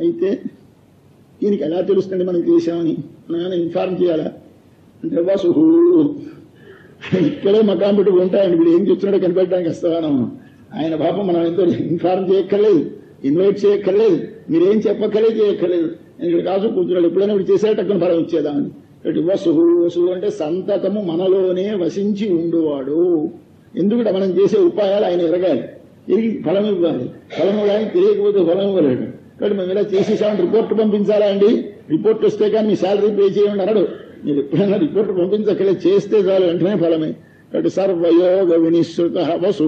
అయితే దీనికి ఎలా తెలుస్తుంది మనం చేశామని నాన్న ఇన్ఫార్మ్ చేయాలా అంటే వసుహు ఇక్కడే మకాం పెట్టి ఉంటాయండి వీడు ఏం చెప్తున్నాడో కనిపెట్టడానికి వస్తాను ఆయన పాపం మనం ఎంతో ఇన్ఫార్మ్ చేయక్కర్లేదు ఇన్వైట్ చేయక్కర్లేదు మీరేం చెప్పక్కర్లేదు చేయక్కర్లేదు నేను ఇక్కడ కాసు కూర్చున్నాడు ఎప్పుడైనా వీడు చేసేటక్కడ ఫలం ఇచ్చేదామని ఇటు వసుహు వసుహు అంటే సంతతము మనలోనే వసించి ఉండువాడు ఎందుకంటే మనం చేసే ఉపాయాలు ఆయన ఎరగాలి ఎరిగి ఫలం ఇవ్వాలి ఫలం ఇవ్వడానికి తెలియకపోతే ఫలం ఇవ్వలేడు కాబట్టి మేము ఇలా చేసేసామని రిపోర్ట్ పంపించాలా అండి రిపోర్ట్ వస్తే కానీ మీ శాలరీ పే చేయండి అనడు మీరు ఎప్పుడైనా రిపోర్ట్ పంపించక్కలే చేస్తే చాలు వెంటనే ఫలమే కాబట్టి సర్వయోగ వినిశ్రుత వసు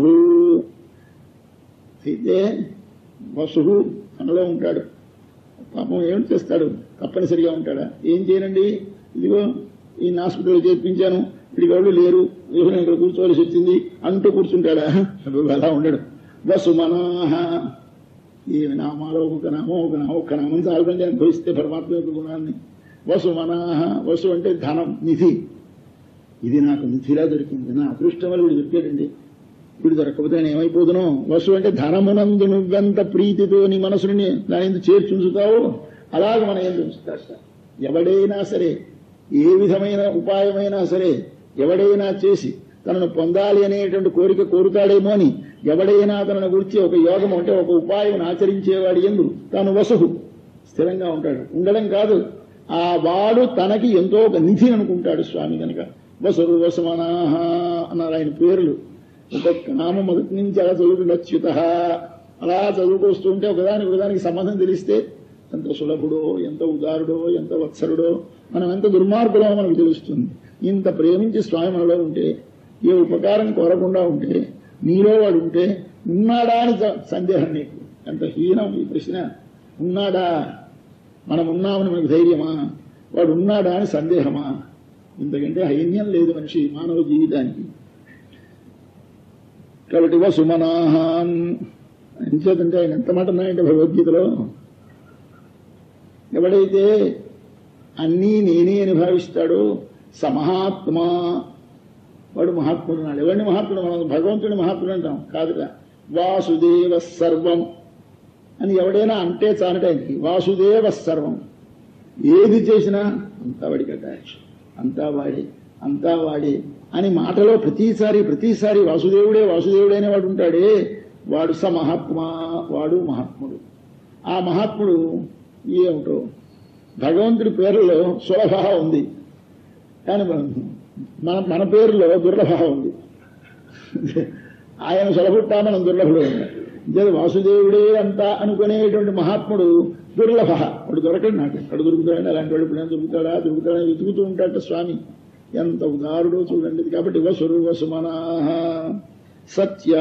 అయితే వసు మనలో ఉంటాడు పాపం ఏమిటి చేస్తాడు తప్పనిసరిగా ఉంటాడా ఏం చేయనండి ఇదిగో ఈ హాస్పిటల్ చేర్పించాను వీడికి వాళ్ళు లేరు ఇదిగో నేను ఇక్కడ కూర్చోవలసి వచ్చింది అంటూ కూర్చుంటాడా అబ్బో, అలా ఉండడు వసు మనాహ ఈ నామాలో ఒక నామం ఒక నామం ఒక్క నామం చాలండి అనుభవిస్తే పరమాత్మ యొక్క గుణాన్ని వసు మనాహ వసు అంటే ధనం నిధి ఇది నాకు నిధిలా దొరికింది నా అదృష్టం వల్ల వీడు దొరికాడండి వీడు దొరకకపోతే నేను ఏమైపోదును వసు అంటే ధనమునందు నువ్వెంత ప్రీతితో నీ మనసుని దాని ఎందుకు చేర్చుంచుతావో అలాగే మనం ఏం ఉంచుతాడు ఎవడైనా సరే ఏ విధమైన ఉపాయమైనా సరే ఎవడైనా చేసి తనను పొందాలి అనేటువంటి కోరిక కోరుతాడేమో అని ఎవడైనా తనను గురించి ఒక యోగం అంటే ఒక ఉపాయం ఆచరించేవాడు ఎందు తాను వసుహు స్థిరంగా ఉంటాడు ఉండడం కాదు ఆ వాడు తనకి ఎంతో ఒక నిధి అనుకుంటాడు స్వామి కనుక వసురు వసుమనాహ అన్నారు ఆయన పేర్లు ఒక్కొక్క నామం మొదటి నుంచి అలా చదువుతుంటే అచ్యుత అలా చదువుకొస్తూ ఉంటే ఒకదానికి ఒకదానికి సంబంధం తెలిస్తే ఎంత సులభుడో ఎంత ఉదారుడో ఎంత వత్సరుడో మనం ఎంత దుర్మార్గుడో మనకు తెలుస్తుంది ఇంత ప్రేమించి స్వామి మనలో ఉంటే ఏ ఉపకారం కోరకుండా ఉంటే నీలో వాడు ఉంటే ఉన్నాడా అని స- సందేహం నీకు ఎంత హీనం ఈ ప్రశ్న ఉన్నాడా మనం ఉన్నామని మనకు ధైర్యమా వాడు ఉన్నాడా అని సందేహమా ఇంతకంటే హైన్యం లేదు మనిషి మానవ జీవితానికి కాబట్టి వసుమనాహాన్ ఎంచేతంటే ఆయన ఎంత మాట ఉన్నాయంటే భగవద్గీతలో ఎవడైతే అన్నీ నేనే అని భావిస్తాడో సమహాత్మా వాడు మహాత్ముడు అన్నాడు ఎవరిని మహాత్ముడు మనం భగవంతుని మహాత్ముడు అంటాం కాదుగా వాసుదేవ సర్వం అని ఎవడైనా అంటే చాలటానికి వాసుదేవ సర్వం ఏది చేసినా అంతా వాడి కటాక్ష అంతా వాడే అంతా వాడే అని మాటలో ప్రతిసారి ప్రతిసారి వాసుదేవుడే వాసుదేవుడే అనే వాడు ఉంటాడే వాడు స మహాత్మా వాడు మహాత్ముడు ఆ మహాత్ముడు ఏమిటో భగవంతుడి పేరులో సులభ ఉంది కానీ మన మన మన పేరులో దుర్లభ ఉంది ఆయన సులభుట్టా మనం దుర్లభుడు ఇదే వాసుదేవుడే అంతా అనుకునేటువంటి మహాత్ముడు దుర్లభ వాడు దొరకడు నాకు ఎక్కడ దొరుకుతాడని అలాంటి వాడు ఇప్పుడు దొరుకుతాడా దొరుకుతాడని వెతుకుతూ ఉంటాడట స్వామి ఎంత ఉదారుడో చూడండి కాబట్టి వసురు వసుమనా సత్య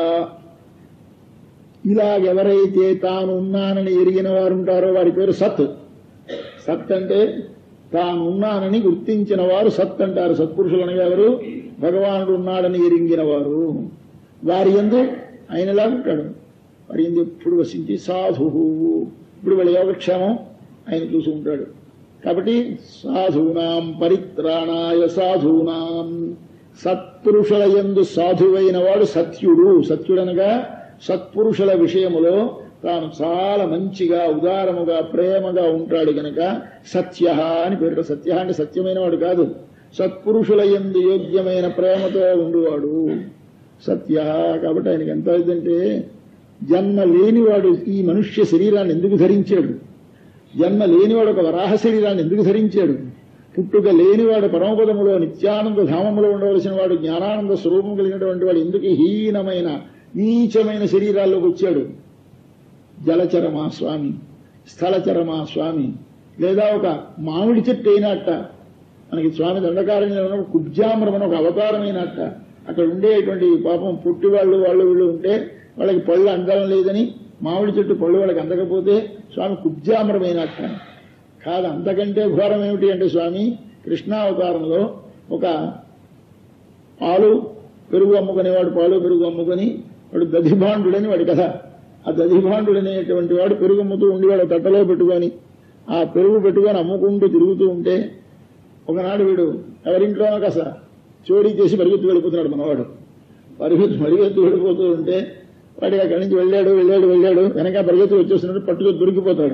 ఇలాగెవరైతే తాను ఉన్నానని ఎరిగిన వారు ఉంటారో వారి పేరు సత్ సత్ అంటే తాను ఉన్నానని గుర్తించిన వారు సత్ అంటారు సత్పురుషులు అనగా ఎవరు భగవానుడు ఉన్నాడని ఎరింగిన వారు వారి ఎందు ఆయన ఎలా ఉంటాడు వారి ఎందు ఎప్పుడు వసించి సాధు ఇప్పుడు వాళ్ళ యోగక్షేమం ఆయన చూసి ఉంటాడు కాబట్టి సాధూనాం పరిత్రాణాయ సాధూనాం సత్పురుషుల ఎందు సాధువైన వాడు సత్యుడు సత్యుడనగా సత్పురుషుల విషయములో తాను చాలా మంచిగా ఉదారముగా ప్రేమగా ఉంటాడు గనక సత్య అని పేరు సత్య అంటే సత్యమైన వాడు కాదు సత్పురుషుల ఎందు యోగ్యమైన ప్రేమతో ఉండువాడు సత్య కాబట్టి ఆయనకి ఎంత ఇదంటే జన్మ లేనివాడు ఈ మనుష్య శరీరాన్ని ఎందుకు ధరించాడు జన్మ లేనివాడు ఒక వరాహ శరీరాన్ని ఎందుకు ధరించాడు పుట్టుక లేనివాడు పరమపదములో నిత్యానంద ధామములో ఉండవలసిన వాడు జ్ఞానానంద స్వరూపం కలిగినటువంటి వాడు ఎందుకు హీనమైన నీచమైన శరీరాల్లోకి వచ్చాడు జలచరమా స్వామి స్థలచరమా స్వామి లేదా ఒక మామిడి చెట్టు అయినట్ట మనకి స్వామి దండకారణ్యంలో ఉన్న కుబ్జామరం అని ఒక అవతారమైనట్ట అక్కడ ఉండేటువంటి పాపం పుట్టి వాళ్ళు వాళ్ళు వీళ్ళు ఉంటే వాళ్ళకి పళ్ళు అందడం లేదని మామిడి చెట్టు పళ్ళు వాళ్ళకి అందకపోతే స్వామి కుబ్జామరమైనట్ట కాదు అంతకంటే ఘోరం ఏమిటి అంటే స్వామి కృష్ణావతారంలో ఒక పాలు పెరుగు అమ్ముకునేవాడు పాలు పెరుగు అమ్ముకొని వాడు దధిభాండుడని వాడి కథ ఆ దధిభాండుడు అనేటువంటి వాడు పెరుగు అమ్ముతూ ఉండి వాడు తట్టలో పెట్టుకొని ఆ పెరుగు పెట్టుకొని అమ్ముకుంటూ తిరుగుతూ ఉంటే ఒకనాడు వీడు ఎవరింట్లోనో కాస చోరీ చేసి పరిగెత్తి వెళ్ళిపోతున్నాడు మనవాడు పరిగెత్తి పరిగెత్తి వెళ్ళిపోతూ ఉంటే వాడికి అక్కడి నుంచి వెళ్ళాడు వెళ్ళాడు వెళ్ళాడు వెనక పరిగెత్తి వచ్చేస్తున్నాడు పట్టుకొని దొరికిపోతాడు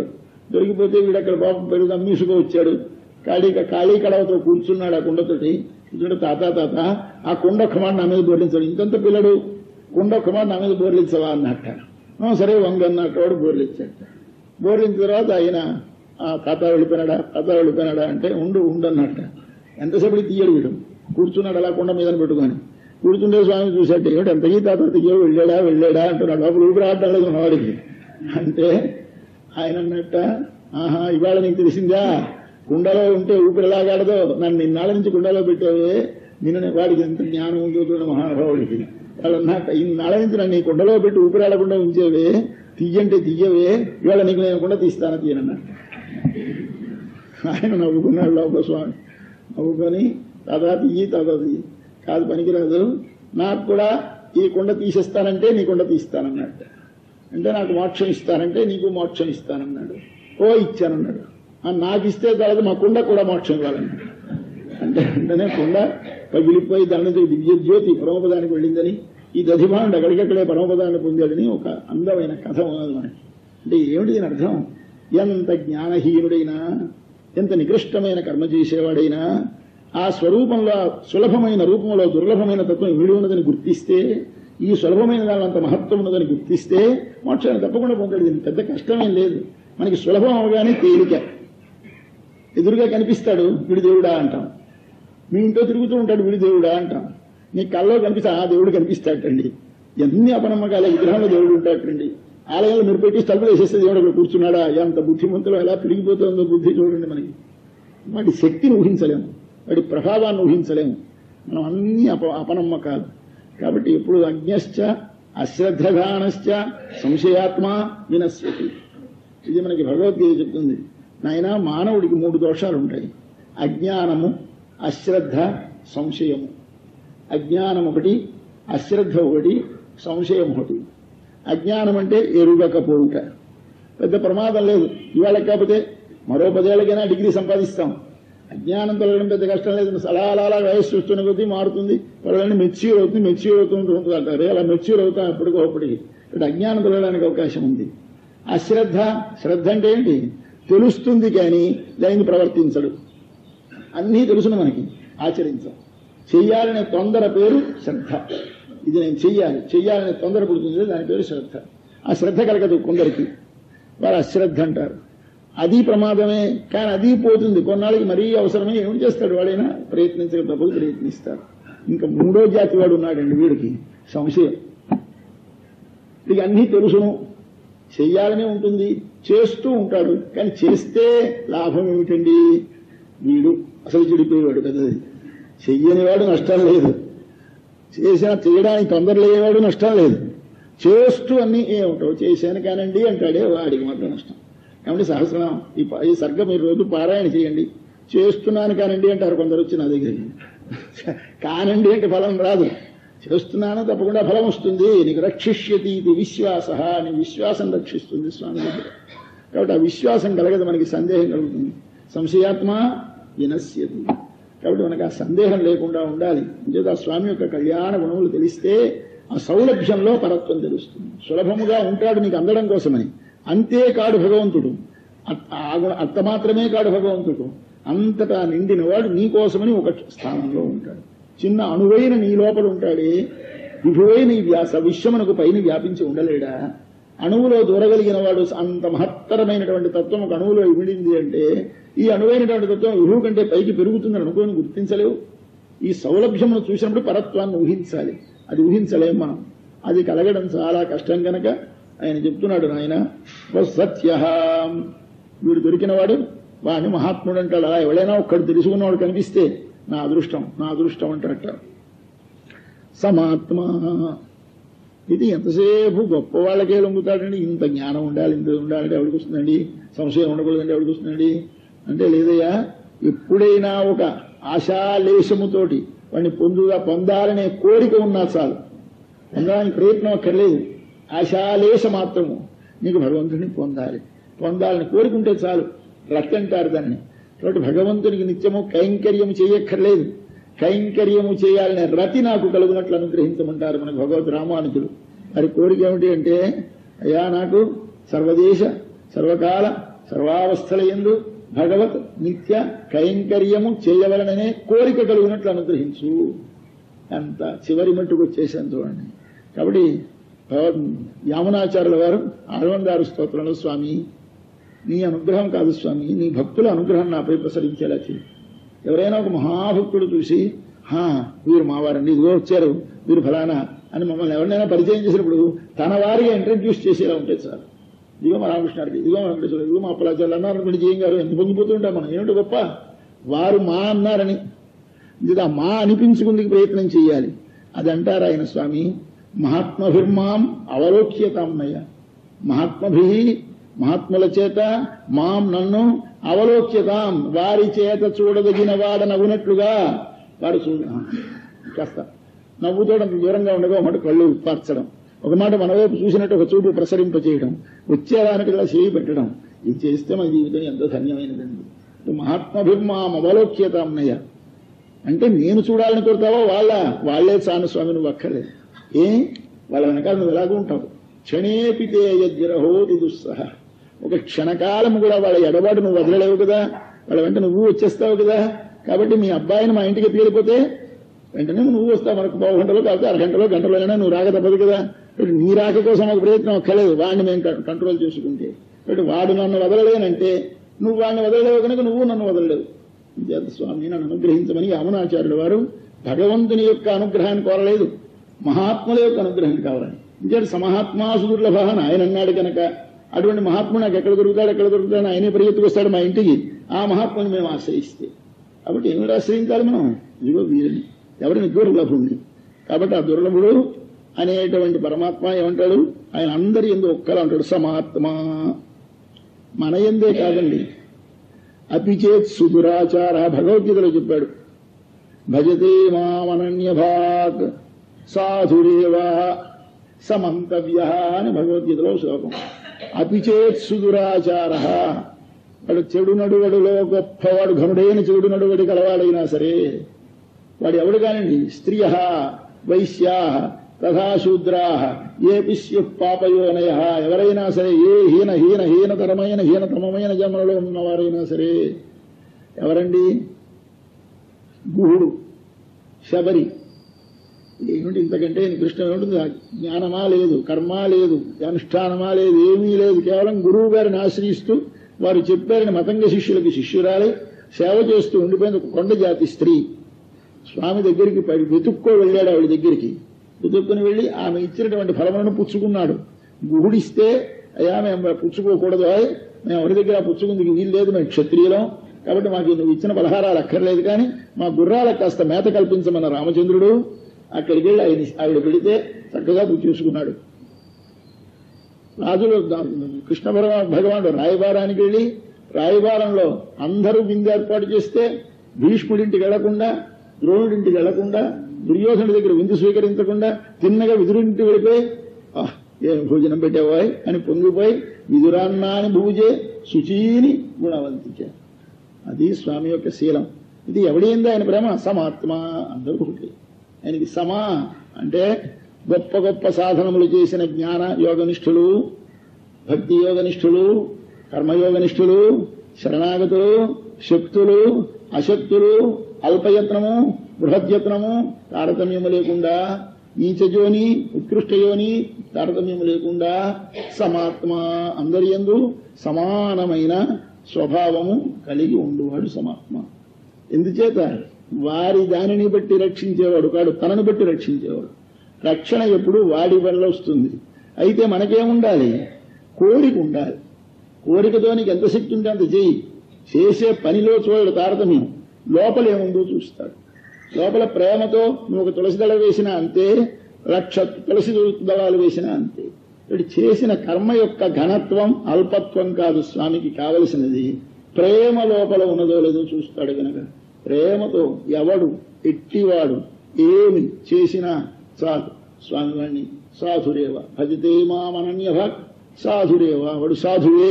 దొరికిపోతే వీడు అక్కడ పాపం పెరుగు అమ్మీసుకు వచ్చాడు ఖాళీ ఖాళీ కడవతో కూర్చున్నాడు ఆ కుండతోటి కూర్చుంటే తాత తాత ఆ కుండ ఒక్క మాట నా మీద బోర్లించాడు ఇంతంత పిల్లడు కుండ ఒక్క మాట నా మీద బోర్లించవా అన్నట్ట "ఆ, సరే వంగ అన్నట్టు వాడు బోర్లిచ్చాడు బోర్లించిన తర్వాత ఆయన ఆ తాత వెళ్ళిపోయినాడా తాత వెళ్ళిపోయినాడా అంటే ఉండు ఉండు అన్నట్ట ఎంతసేపు తీయడు వీడు కూర్చున్నాడు అలా కొండ మీద పెట్టుకొని కూర్చుండే స్వామి చూశాడు ఏమిటి ఎంతకీ తాత తీయడు వెళ్ళాడా వెళ్ళాడా అంటున్నాడు లోపల ఊపిరి ఆడటం లేదు మనవాడికి అంటే ఆయన అన్నట్ట ఆహా ఇవాళ నీకు తెలిసిందా కుండలో ఉంటే ఊపిరి ఎలాగాడదో నన్ను నిన్నాళ్ళ నుంచి కుండలో పెట్టావే నిన్న వాడికి ఎంత జ్ఞానం ఉందో చూడండి మహానుభావుడికి వాళ్ళు అన్నట్ట ఇన్నాళ్ళ నుంచి నన్ను ఈ కుండలో పెట్టి ఊపిరి ఆడకుండా ఉంచేవే తీయంటే తీయవే ఇవాళ నీకు నేను కుండ తీస్తాను తీయనన్నట్టు ఆయన నవ్వుకున్నాడు లోపల స్వామి నవ్వుకొని తాతా తీయి తాతా తీయి కాదు పనికిరాదు నాకు కూడా ఈ కుండ తీసేస్తానంటే నీ కుండ తీస్తానన్నట్టు అంటే నాకు మోక్షం ఇస్తానంటే నీకు మోక్షం ఇస్తానన్నాడు ఓ ఇచ్చానన్నాడు ఆ నాకు ఇస్తే తర్వాత మా కుండ కూడా మోక్షం ఇవ్వాలన్నాడు అంటే వెంటనే కుండ పగిలిపోయి దాని నుంచి దివ్య జ్యోతి పరమపదానికి వెళ్ళిందని ఈ దధిమానుడు అక్కడికక్కడే పరమపదాన్ని పొందాడని ఒక అందమైన కథ ఉన్నది మనకి అంటే ఏమిటి దీని అర్థం ఎంత జ్ఞానహీనుడైనా ఎంత నికృష్టమైన కర్మ చేసేవాడైనా ఆ స్వరూపంలో సులభమైన రూపంలో దుర్లభమైన తత్వం విడి ఉన్నదని గుర్తిస్తే ఈ సులభమైన దానిలో అంత మహత్వం ఉన్నదని గుర్తిస్తే మోక్షాన్ని తప్పకుండా పొందాడు దీనికి పెద్ద కష్టమేం లేదు మనకి సులభం అవగానే తేలిక ఎదురుగా కనిపిస్తాడు విడి దేవుడా అంటాం మీ ఇంట్లో తిరుగుతూ ఉంటాడు విడి దేవుడా అంటాం నీ కల్లో కనిపిస్తే ఆ దేవుడు కనిపిస్తాడండి ఎన్ని అపనమ్మకాల విగ్రహంలో దేవుడు ఉంటాడండి ఆలయంలో మీరు పెట్టి తలుపులు వేసేస్తే దేవుడు అక్కడ కూర్చున్నాడా ఎంత బుద్ధిమంతులు ఎలా పెరిగిపోతుందో బుద్ధి చూడండి మనకి వాడి శక్తిని ఊహించలేము వాడి ప్రభావాన్ని ఊహించలేము మనం అన్ని అప అపనమ్మకాలు కాబట్టి ఎప్పుడు అజ్ఞశ్చ అశ్రద్ధగానశ్చ సంశయాత్మ వినశ్యతి ఇది మనకి భగవద్గీత చెప్తుంది నాయన మానవుడికి మూడు దోషాలు ఉంటాయి అజ్ఞానము అశ్రద్ధ సంశయము అజ్ఞానం ఒకటి అశ్రద్ధ ఒకటి సంశయం ఒకటి అజ్ఞానం అంటే ఎరుగకపోవుట పెద్ద ప్రమాదం లేదు ఇవాళ కాకపోతే మరో పదేళ్లకైనా డిగ్రీ సంపాదిస్తాం అజ్ఞానం తొలగడం పెద్ద కష్టం లేదు అలా అలా అలా వయస్సు చూస్తున్న కొద్దీ మారుతుంది వాళ్ళని మెచ్యూర్ అవుతుంది మెచ్యూర్ అవుతుంది ఉంటుంది అంటారు అలా మెచ్యూర్ అవుతాం ఎప్పటికో అప్పటికి ఇక్కడ అజ్ఞానం తొలగడానికి అవకాశం ఉంది అశ్రద్ధ శ్రద్ధ అంటే ఏంటి తెలుస్తుంది కానీ దానికి ప్రవర్తించడు అన్నీ తెలుసును మనకి ఆచరించాం చెయ్యాలనే తొందర పేరు శ్రద్ధ ఇది నేను చెయ్యాలి చెయ్యాలనే తొందర పుడుతుంది దాని పేరు శ్రద్ధ ఆ శ్రద్ధ కలగదు కొందరికి వారు అశ్రద్ధ అంటారు అది ప్రమాదమే కానీ అది పోతుంది కొన్నాళ్ళకి మరీ అవసరమే ఏం చేస్తాడు వాడైనా ప్రయత్నించక తప్పదు ప్రయత్నిస్తాడు ఇంకా మూడో జాతి వాడు ఉన్నాడండి వీడికి సంశయం వీడికి అన్నీ తెలుసును చెయ్యాలనే ఉంటుంది చేస్తూ ఉంటాడు కానీ చేస్తే లాభం ఏమిటండి వీడు అసలు చెడిపోయేవాడు కదా చెయ్యనివాడు నష్టం లేదు చేసిన చేయడానికి తొందర లేనివాడు నష్టం లేదు చేస్తూ అన్ని ఏమిటో చేశాను కానండి అంటాడే వాడికి మాత్రం నష్టం కాబట్టి సహస్రం ఈ ప- ఈ సర్గ మీరు రోజు పారాయణ చేయండి చేస్తున్నాను కానండి అంటారు కొందరు వచ్చి నా దగ్గరికి కానండి అంటే ఫలం రాదు చేస్తున్నాను తప్పకుండా ఫలం వస్తుంది నీకు రక్షిష్యతి ఇది విశ్వాస నీ విశ్వాసం రక్షిస్తుంది స్వామి దగ్గర కాబట్టి ఆ విశ్వాసం కలగదు మనకి సందేహం కలుగుతుంది సంశయాత్మ వినశ్యతి కాబట్టి మనకు ఆ సందేహం లేకుండా ఉండాలి అంచేత ఆ స్వామి యొక్క కళ్యాణ గుణములు తెలిస్తే ఆ సౌలభ్యంలో పరత్వం తెలుస్తుంది సులభముగా ఉంటాడు నీకు అందడం కోసమని అంతే కాడు భగవంతుడు అట్- ఆ గుణ- అంత మాత్రమే కాడు భగవంతుడు అంతటా నిండిన వాడు నీ కోసమని ఒక స్థానంలో ఉంటాడు చిన్న అణువైన నీ లోపల ఉంటాడే విభువైన ఈ వ్యాస విశ్వమునకు పైన వ్యాపించి ఉండలేడా అణువులో దూరగలిగిన వాడు అంత మహత్తరమైనటువంటి తత్వం ఒక అణువులో ఇమిడింది అంటే ఈ అణువైనటువంటి తత్వం విభువు కంటే పైకి పెరుగుతుందని అనుకోని గుర్తించలేవు ఈ సౌలభ్యమును చూసినప్పుడు పరత్వాన్ని ఊహించాలి అది ఊహించలేం మనం అది కలగడం చాలా కష్టం కనుక ఆయన చెప్తున్నాడు నాయన సత్య వీడు దొరికినవాడు వాడిని మహాత్ముడు అంటాడు అలా ఎవడైనా ఒక్కడు తెలుసుకున్నవాడు కనిపిస్తే నా అదృష్టం నా అదృష్టం అంటాడట సమాత్మ ఇది ఎంతసేపు గొప్ప వాళ్ళకే లొంగుతాడండి ఇంత జ్ఞానం ఉండాలి ఇంత ఉండాలంటే ఎవరికి వస్తుందండి సంశయం ఉండకూడదంటే ఎవరికి వస్తుందండి అంటే లేదయ్యా ఎప్పుడైనా ఒక ఆశాలేశముతోటి వాడిని పొందుగా పొందాలనే కోరిక ఉన్నా చాలు పొందడానికి ప్రయత్నం అక్కర్లేదు ఆశాలేశ మాత్రము నీకు భగవంతుడిని పొందాలి పొందాలని కోరుకుంటే చాలు రక్తి అంటారు దాన్ని కాబట్టి భగవంతునికి నిత్యము కైంకర్యము చేయక్కర్లేదు కైంకర్యము చేయాలనే రతి నాకు కలుగునట్లు అనుగ్రహించమంటారు మన భగవద్ రామానుజులు వారి కోరిక ఏమిటి అంటే అయ్యా నాకు సర్వదేశ సర్వకాల సర్వావస్థల ఎందు భగవత్ నిత్య కైంకర్యము చేయవలననే కోరిక కలిగినట్లు అనుగ్రహించు అంత చివరి మట్టుకు వచ్చేసాను చూడండి కాబట్టి భగవద్ యామునాచార్యుల వారు ఆరు వందల ఆరు స్తోత్రంలో స్వామి నీ అనుగ్రహం కాదు స్వామి నీ భక్తుల అనుగ్రహం నాపై ప్రసరించేలా చేయి ఎవరైనా ఒక మహాభక్తుడు చూసి హా వీరు మావారండి ఇదిగో వచ్చారు వీరు ఫలానా అని మమ్మల్ని ఎవరినైనా పరిచయం చేసినప్పుడు తన వారిగా ఇంట్రడ్యూస్ చేసేలా ఉంటుంది సార్ ఇదిగో మా రామకృష్ణారికి ఇదిగో మా వెంకటేశ్వర ఇదిగో మా అప్పలాచార్యులు అన్నారు అనుకోండి జయం గారు ఎంత పొంగిపోతుంటాం మనం ఏమిటి గొప్ప వారు మా అన్నారని ఇది ఆ మా అనిపించుకుందుకు ప్రయత్నం చేయాలి అది అంటారు ఆయన స్వామి మహాత్మభిర్మాం అవలోక్యతాంనయ్య మహాత్మభి మహాత్ముల చేత మాం నన్ను అవలోక్యతాం వారి చేత చూడదగిన వాడనగునట్లుగా వాడు చూడ కాస్త నవ్వుతోడంత దూరంగా ఉండగా ఒకటి కళ్ళు ఉత్పార్చడం ఒక మాట మన వైపు చూసినట్టు ఒక చూపు ప్రసరింపచేయడం వచ్చేదానికి ఇలా చేయి పెట్టడం ఇది చేస్తే మన జీవితం ఎంతో ధన్యమైనదండి మహాత్మభిర్మాం అవలోక్యతాంనయ్య అంటే నేను చూడాలని కోరుతావో వాళ్ళ వాళ్లే చాను స్వామి నువ్వు అక్కర్లేదు ఏ వాళ్ళ వెనకాల నువ్వు ఎలాగూ ఉంటావు క్షణేపితే యజ్రహోతి దుస్సహ ఒక క్షణకాలం కూడా వాళ్ళ ఎడబాటు నువ్వు వదలలేవు కదా వాళ్ళ వెంట నువ్వు వచ్చేస్తావు కదా కాబట్టి మీ అబ్బాయిని మా ఇంటికి ఎత్తుకెళ్ళిపోతే వెంటనే నువ్వు వస్తావు మనకు పావు గంటలో కాకపోతే అరగంటలో గంటలోనైనా నువ్వు రాక తప్పదు కదా కాబట్టి నీ రాక కోసం ఒక ప్రయత్నం అక్కర్లేదు వాడిని మేము కం- కంట్రోల్ చేసుకుంటే కాబట్టి వాడు నన్ను వదలలేనంటే నువ్వు వాడిని వదలలేవు కనుక నువ్వు నన్ను వదలలేవు చేత స్వామి నన్ను అనుగ్రహించమని యామునాచార్యుడు వారు భగవంతుని యొక్క అనుగ్రహాన్ని కోరలేదు మహాత్ముల యొక్క అనుగ్రహం కావాలని ఇంకేంటి సమహాత్మాసు దుర్లభ అని ఆయన అన్నాడు కనుక అటువంటి మహాత్ముడు నాకు ఎక్కడ దొరుకుతాడు ఎక్కడ దొరుకుతాడు ఆయనే పరిగెత్తుకొస్తాడు మా ఇంటికి ఆ మహాత్ముని మేము ఆశ్రయిస్తే కాబట్టి ఏమిటి ఆశ్రయించాలి మనం ఇదిగో వీరిని ఎవరిని దుర్లభుణ్ణి కాబట్టి ఆ దుర్లభుడు అనేటువంటి పరమాత్మ ఏమంటాడు ఆయన అందరి ఎందు ఒక్కరు అంటాడు సమాత్మ మన ఎందే కాదండి అపిచేత్ సుదురాచార భగవద్గీతలో చెప్పాడు భజతే మామనన్య భాగ్ సాధురేవా సమంతవ్య అని భగవద్గీతలో శ్లోకం అపిచేత్ సుదురాచార వాడు చెడు నడువడులో గొప్పవాడు ఘనుడైన చెడు నడువడి కలవాడైనా సరే వాడు ఎవడు కానివ్వండి స్త్రియ వైశ్యా తథా శూద్రా ఏ పిశ్యు పాపయోనయ ఎవరైనా సరే ఏ హీన హీన హీనతరమైన హీనతమమైన జన్మలలో ఉన్నవారైనా సరే ఎవరండి గుహుడు శబరి ఏమిటి ఇంతకంటే కృష్ణ ఏమిటి జ్ఞానమా లేదు కర్మ లేదు అనుష్ఠానమా లేదు ఏమీ లేదు కేవలం గురువు గారిని ఆశ్రయిస్తూ వారు చెప్పారని మతంగ శిష్యులకి శిష్యురాలై సేవ చేస్తూ ఉండిపోయింది ఒక కొండ జాతి స్త్రీ స్వామి దగ్గరికి పడి వెతుక్కో వెళ్ళాడు ఆవిడ దగ్గరికి వెతుక్కుని వెళ్ళి ఆమె ఇచ్చినటువంటి ఫలములను పుచ్చుకున్నాడు గుహుడిస్తే అయ్యా మేము పుచ్చుకోకూడదు ఆయ్. మేము ఎవరి దగ్గర పుచ్చుకుందికి వీలు లేదు మేము క్షత్రియులం కాబట్టి మాకు నువ్వు ఇచ్చిన పలహారాలు అక్కర్లేదు కానీ మా గుర్రాలకు కాస్త మేత కల్పించమన్న రామచంద్రుడు అక్కడికి వెళ్ళి ఆయన ఆవిడ పెడితే చక్కగా చూసుకున్నాడు రాజులు దా- కృష్ణ భగవా- భగవానుడు రాయబారానికి వెళ్ళి రాయబారంలో అందరూ విందు ఏర్పాటు చేస్తే భీష్ముడింటికి వెళ్లకుండా ద్రోణుడింటికి వెళ్లకుండా దుర్యోధనుడి దగ్గర విందు స్వీకరించకుండా తిన్నగా విదురుంటికి వెళ్ళిపోయి "ఆహ్, ఏం భోజనం పెట్టేవాయ్ అని పొంగిపోయి విదురాన్నాని భూజే శుచీని గుణవంతించే అది స్వామి యొక్క శీలం ఇది ఎవడైంది ఆయన ప్రేమ సమాత్మ అందరూ ఒకటి ఆయనకి సమా అంటే గొప్ప గొప్ప సాధనములు చేసిన జ్ఞాన యోగనిష్ఠులు భక్తి యోగనిష్ఠులు కర్మయోగనిష్ఠులు శరణాగతులు శక్తులు అశక్తులు అల్పయత్నము బృహద్యత్నము తారతమ్యము లేకుండా నీచజోని ఉత్కృష్టయోని తారతమ్యము లేకుండా సమాత్మ అందరి యందు సమానమైన స్వభావము కలిగి ఉండువాడు సమాత్మ ఎందుచేత వారి దానిని బట్టి రక్షించేవాడు కాడు తనను బట్టి రక్షించేవాడు రక్షణ ఎప్పుడు వాడి వల్ల వస్తుంది అయితే మనకేముండాలి కోరిక ఉండాలి కోరికతో నీకు ఎంత శక్తి ఉంటే అంత చేయి చేసే పనిలో చూడడు తారతమ్యం లోపల ఏముందో చూస్తాడు లోపల ప్రేమతో నువ్వు ఒక తులసి దళ వేసినా అంతే లక్ష తులసి దళాలు వేసినా అంతే ఇటు చేసిన కర్మ యొక్క ఘనత్వం అల్పత్వం కాదు స్వామికి కావలసినది ప్రేమ లోపల ఉన్నదో లేదో చూస్తాడు గనక ప్రేమతో ఎవడు ఎట్టివాడు ఏమి చేసినా చాలు స్వామివాణ్ణి సాధురేవ భజతే మామనన్య భక్ సాధురేవ వాడు సాధువే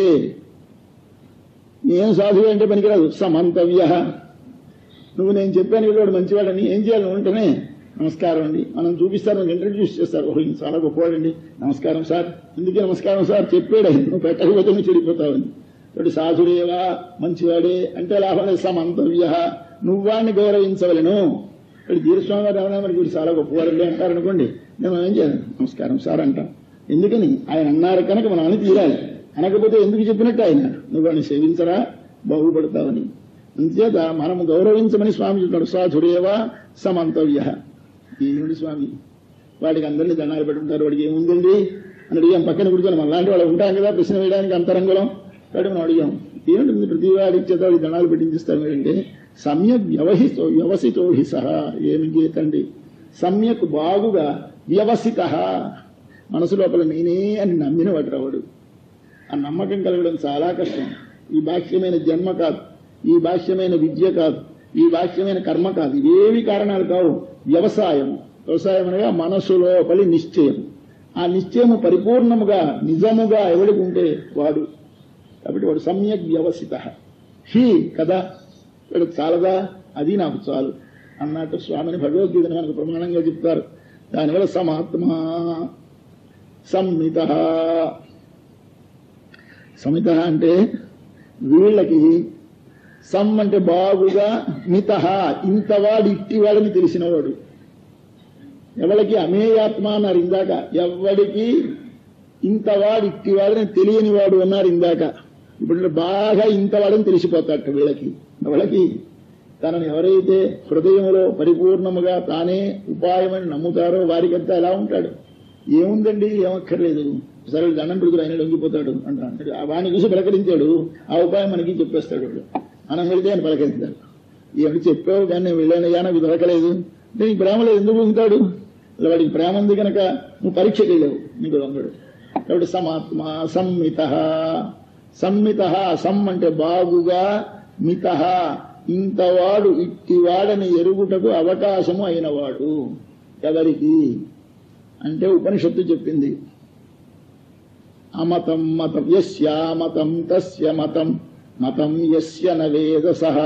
ఏం సాధువే అంటే పనికిరాదు సమంతవ్య నువ్వు నేను చెప్పాను వీళ్ళు వాడు మంచివాడని ఏం చేయాలి నువ్వు ఉంటేనే నమస్కారం అండి మనం చూపిస్తారు మనకి ఇంట్రడ్యూస్ చేస్తారు ఓహో ఈయన చాలా గొప్పవాడండి నమస్కారం సార్ ఎందుకే నమస్కారం సార్ చెప్పాడు ఆయన. నువ్వు పెట్టకపోతే నువ్వు చెడిపోతావని ఇటు సాధుడేవా మంచివాడే అంటే లాభం లేదు సమంతవ్య నువ్వాన్ని గౌరవించవలను ఇక్కడ జీరస్వామి గారు ఎవరైనా మనకి వీడు చాలా గొప్పవారులే అంటారు అనుకోండి నేను ఏం చేయాలి నమస్కారం సార్ అంటాం ఎందుకని ఆయన అన్నారు కనుక మనం అని తీరాలి అనకపోతే ఎందుకు చెప్పినట్టు ఆయన నువ్వు వాడిని సేవించరా బాగుపడతావని అంతేత మనం గౌరవించమని స్వామి చెప్తాడు సాధుడేవా సమంతవ్య ఏమిటి స్వామి వాడికి అందరినీ దండాలు పెట్టుకుంటారు వాడికి ఏముందండి అని అడిగాం పక్కన కూర్చొని మనలాంటి వాళ్ళు ఉంటాం కదా ప్రశ్న వేయడానికి అంతరంగులం కాబట్టి మనం అడిగాం ఏమిటి మీరు ప్రతి వాడికి చేత వాడికి దండాలు పెట్టించిస్తారు మీరంటే సమ్యక్ వ్యవహితో వ్యవసితో హి సహా ఏమి గీతండి సమ్యక్ బాగుగా వ్యవసిత మనసు లోపల నేనే అని నమ్మిన వాడు రావడు ఆ నమ్మకం కలగడం చాలా కష్టం ఈ బాహ్యమైన జన్మ కాదు ఈ బాహ్యమైన విద్య కాదు ఈ బాహ్యమైన కర్మ కాదు ఇవేవి కారణాలు కావు వ్యవసాయం వ్యవసాయం అనగా మనసు లోపలి నిశ్చయం ఆ నిశ్చయము పరిపూర్ణముగా నిజముగా ఎవడికి ఉంటే వాడు కాబట్టి వాడు సమ్యక్ వ్యవసిత హీ కదా వాడు చాలదా అది నాకు చాలు అన్నట్టు స్వామిని భగవద్గీతను మనకు ప్రమాణంగా చెప్తారు దానివల్ల సమాత్మా సంహిత సమిత అంటే వీళ్ళకి సమ్ అంటే బాగుగా మిత ఇంతవాడు ఇట్టివాడని తెలిసినవాడు ఎవరికి అమేయాత్మ అన్నారు ఇందాక ఎవడికి ఇంతవాడు ఇట్టివాడని తెలియని వాడు అన్నారు ఇందాక ఇప్పుడు బాగా ఇంతవాడని తెలిసిపోతాట వీళ్ళకి వాళ్ళకి తనని ఎవరైతే హృదయంలో పరిపూర్ణముగా తానే ఉపాయమని నమ్ముతారో వారికంతా ఎలా ఉంటాడు ఏముందండి ఏమక్కర్లేదు సరే దండం పెడుతుడు ఆయన లొంగిపోతాడు అంటాడు ఆ వాడిని చూసి పలకరించాడు ఆ ఉపాయం మనకి చెప్పేస్తాడు వాడు మనం వెళ్తే ఆయన పలకరిస్తాడు ఏమిటి చెప్పావు కానీ నేను వెళ్ళాను నాకు దొరకలేదు అంటే నీ ప్రేమలో ఎందుకు ఉంటాడు అలా వాడికి ప్రేమ ఉంది కనుక నువ్వు పరీక్షకి వెళ్ళావు నీకు దొంగడు కాబట్టి సమాత్మ సంమిత సంమిత సం అంటే బాగుగా మిత ఇంతవాడు ఇట్టివాడని ఎరుగుటకు అవకాశము అయినవాడు ఎవరికి అంటే ఉపనిషత్తు చెప్పింది అమతం మతం యస్యామతం తస్య మతం మతం యస్య నవేద సహ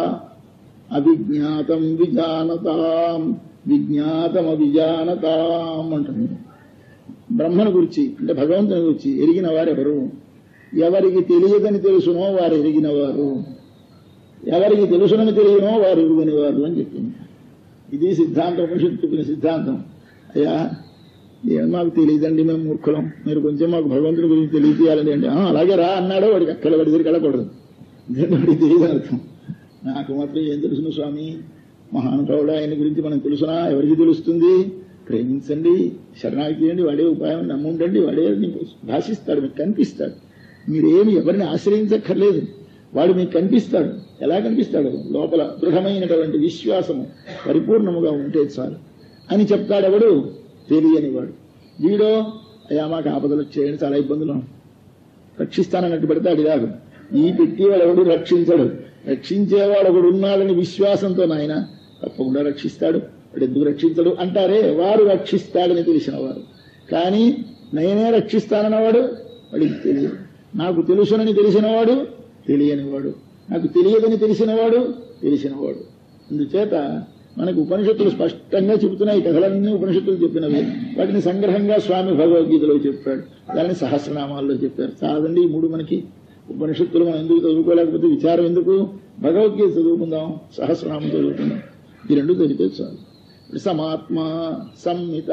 అవిజ్ఞాతం విజానతాం విజ్ఞాతం అవిజానతాం అంటుంది బ్రహ్మను గురించి అంటే భగవంతుని గురించి ఎరిగిన వారెవరు ఎవరికి తెలియదని తెలుసునో వారు ఎరిగిన వారు ఎవరికి తెలుసునని తెలియనో వారు ఎరుగని వారు అని చెప్పింది ఇది సిద్ధాంతం ఉపనిషత్తు చెప్పిన సిద్ధాంతం అయ్యా ఏం మాకు తెలియదండి మేము మూర్ఖులం మీరు కొంచెం మాకు భగవంతుని గురించి తెలియజేయాలండి అంటే "ఆ, అలాగే రా అన్నాడో వాడికి అక్కడ వాడి దగ్గరికి వెళ్ళకూడదు ఎందుకంటే వాడికి తెలియదు అర్థం నాకు మాత్రం ఏం తెలుసును స్వామి మహానుభావుడు ఆయన గురించి మనం తెలుసునా ఎవరికి తెలుస్తుంది ప్రేమించండి శరణాగతి చేయండి వాడే ఉపాయం నమ్ముండండి వాడే మీకు భాషిస్తాడు మీకు కనిపిస్తాడు మీరేమి ఎవరిని ఆశ్రయించక్కర్లేదు వాడు మీకు కనిపిస్తాడు ఎలా కనిపిస్తాడు లోపల దృఢమైనటువంటి విశ్వాసము పరిపూర్ణముగా ఉంటే చాలు అని చెప్తాడు ఎవడు తెలియని వాడు వీడో అయ్యా మాకు ఆపదలు వచ్చేయండి చాలా ఇబ్బందులు ఉన్నాయి. రక్షిస్తానన్నట్టు పెడతాడు ఇలాగ ఈ పెట్టేవాడు ఎవడు రక్షించడు రక్షించేవాడు ఒకడు ఉన్నాడని విశ్వాసంతో నాయన తప్పకుండా రక్షిస్తాడు వాడు ఎందుకు రక్షించడు అంటారే వారు రక్షిస్తాడని తెలిసిన వారు కానీ నేనే రక్షిస్తానన్నవాడు వాడికి తెలియదు నాకు తెలుసునని తెలిసినవాడు తెలియనివాడు నాకు తెలియదని తెలిసినవాడు తెలిసినవాడు అందుచేత మనకు ఉపనిషత్తులు స్పష్టంగా చెబుతున్నాయి ఈ కథలన్నీ ఉపనిషత్తులు చెప్పినవి వాటిని సంగ్రహంగా స్వామి భగవద్గీతలో చెప్పాడు దాన్ని సహస్రనామాల్లో చెప్పారు చాలండి ఈ మూడు మనకి ఉపనిషత్తులు మనం ఎందుకు చదువుకోలేకపోతే విచారం ఎందుకు భగవద్గీత చదువుకుందాం సహస్రనామం చదువుకుందాం ఈ రెండు చదివితే చాలు సమాత్మ సంహిత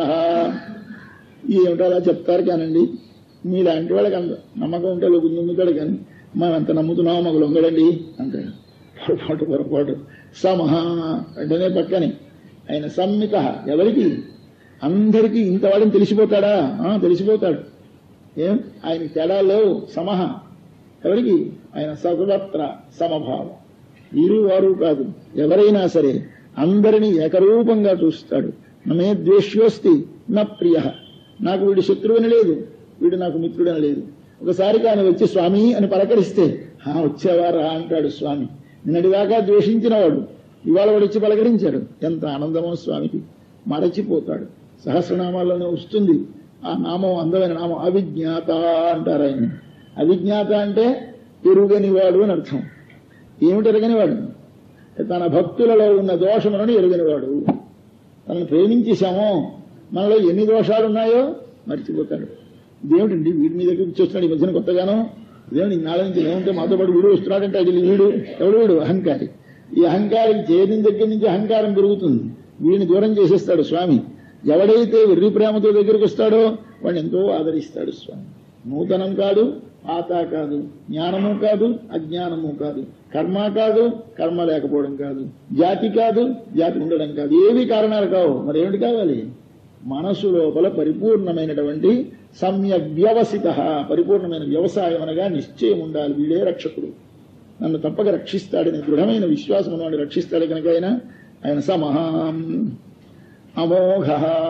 ఏమిటో అలా చెప్తారు కానండి మీలాంటి వాళ్ళకి అంత నమ్మకం ఉంటే నమ్ముతాడు కానీ మనం అంత నమ్ముతున్నామో మాకు లొంగడండి అంటాడు పొరపాటు పొరపాటు సమహ వెంటనే పక్కనే ఆయన సంహిత ఎవరికి అందరికీ ఇంతవాడని తెలిసిపోతాడా ఆ, తెలిసిపోతాడు ఏం ఆయన తేడా లేవు సమహ ఎవరికి ఆయన సర్వత్ర సమభావం వీరు వారు కాదు ఎవరైనా సరే అందరినీ ఏకరూపంగా చూస్తాడు నమే ద్వేష్యోస్తి నా ప్రియ నాకు వీడు శత్రువుని లేదు వీడు నాకు మిత్రుడని లేదు ఒకసారి ఆయన వచ్చి స్వామి అని పలకరిస్తే "హా, వచ్చావారా అంటాడు స్వామి నిన్నటిదాకా ద్వేషించినవాడు ఇవాళ వాడు వచ్చి పలకరించాడు ఎంత ఆనందమో స్వామికి మరచిపోతాడు సహస్రనామాల్లోనే వస్తుంది ఆ నామం అందమైన నామం అవిజ్ఞాత అంటారు ఆయన అవిజ్ఞాత అంటే ఎరుగనివాడు అని అర్థం ఏమిటి ఎరగనివాడు తన భక్తులలో ఉన్న దోషములను ఎరుగనివాడు తనను ప్రేమించేశామో మనలో ఎన్ని దోషాలు ఉన్నాయో మర్చిపోతాడు ఇదేమిటండి వీడి మీద దగ్గరికి వచ్చేస్తున్నాడు ఈ మధ్యన కొత్తగానో ఇదేమి నాలుగు నుంచి ఏముంటే మాతో పాటు వీడు వస్తున్నాడంటే అది వీడు ఎవడు వీడు అహంకారి ఈ అహంకారం చేరిన దగ్గర నుంచి అహంకారం పెరుగుతుంది వీడిని దూరం చేసేస్తాడు స్వామి ఎవడైతే వెర్రి ప్రేమతో దగ్గరికి వస్తాడో వాడిని ఎంతో ఆదరిస్తాడు స్వామి నూతనం కాదు పాత కాదు జ్ఞానము కాదు అజ్ఞానము కాదు కర్మ కాదు కర్మ లేకపోవడం కాదు జాతి కాదు జాతి ఉండడం కాదు ఏవి కారణాలు కావు మరి ఏమిటి కావాలి మనసు లోపల పరిపూర్ణమైనటువంటి సమ్యక్ వ్యవసిత పరిపూర్ణమైన వ్యవసాయం అనగా నిశ్చయం ఉండాలి వీడే రక్షకుడు నన్ను తప్పక రక్షిస్తాడని దృఢమైన విశ్వాసం ఉన్నవాడు రక్షిస్తాడు కనుక ఆయన ఆయన సమహాం అమోఘ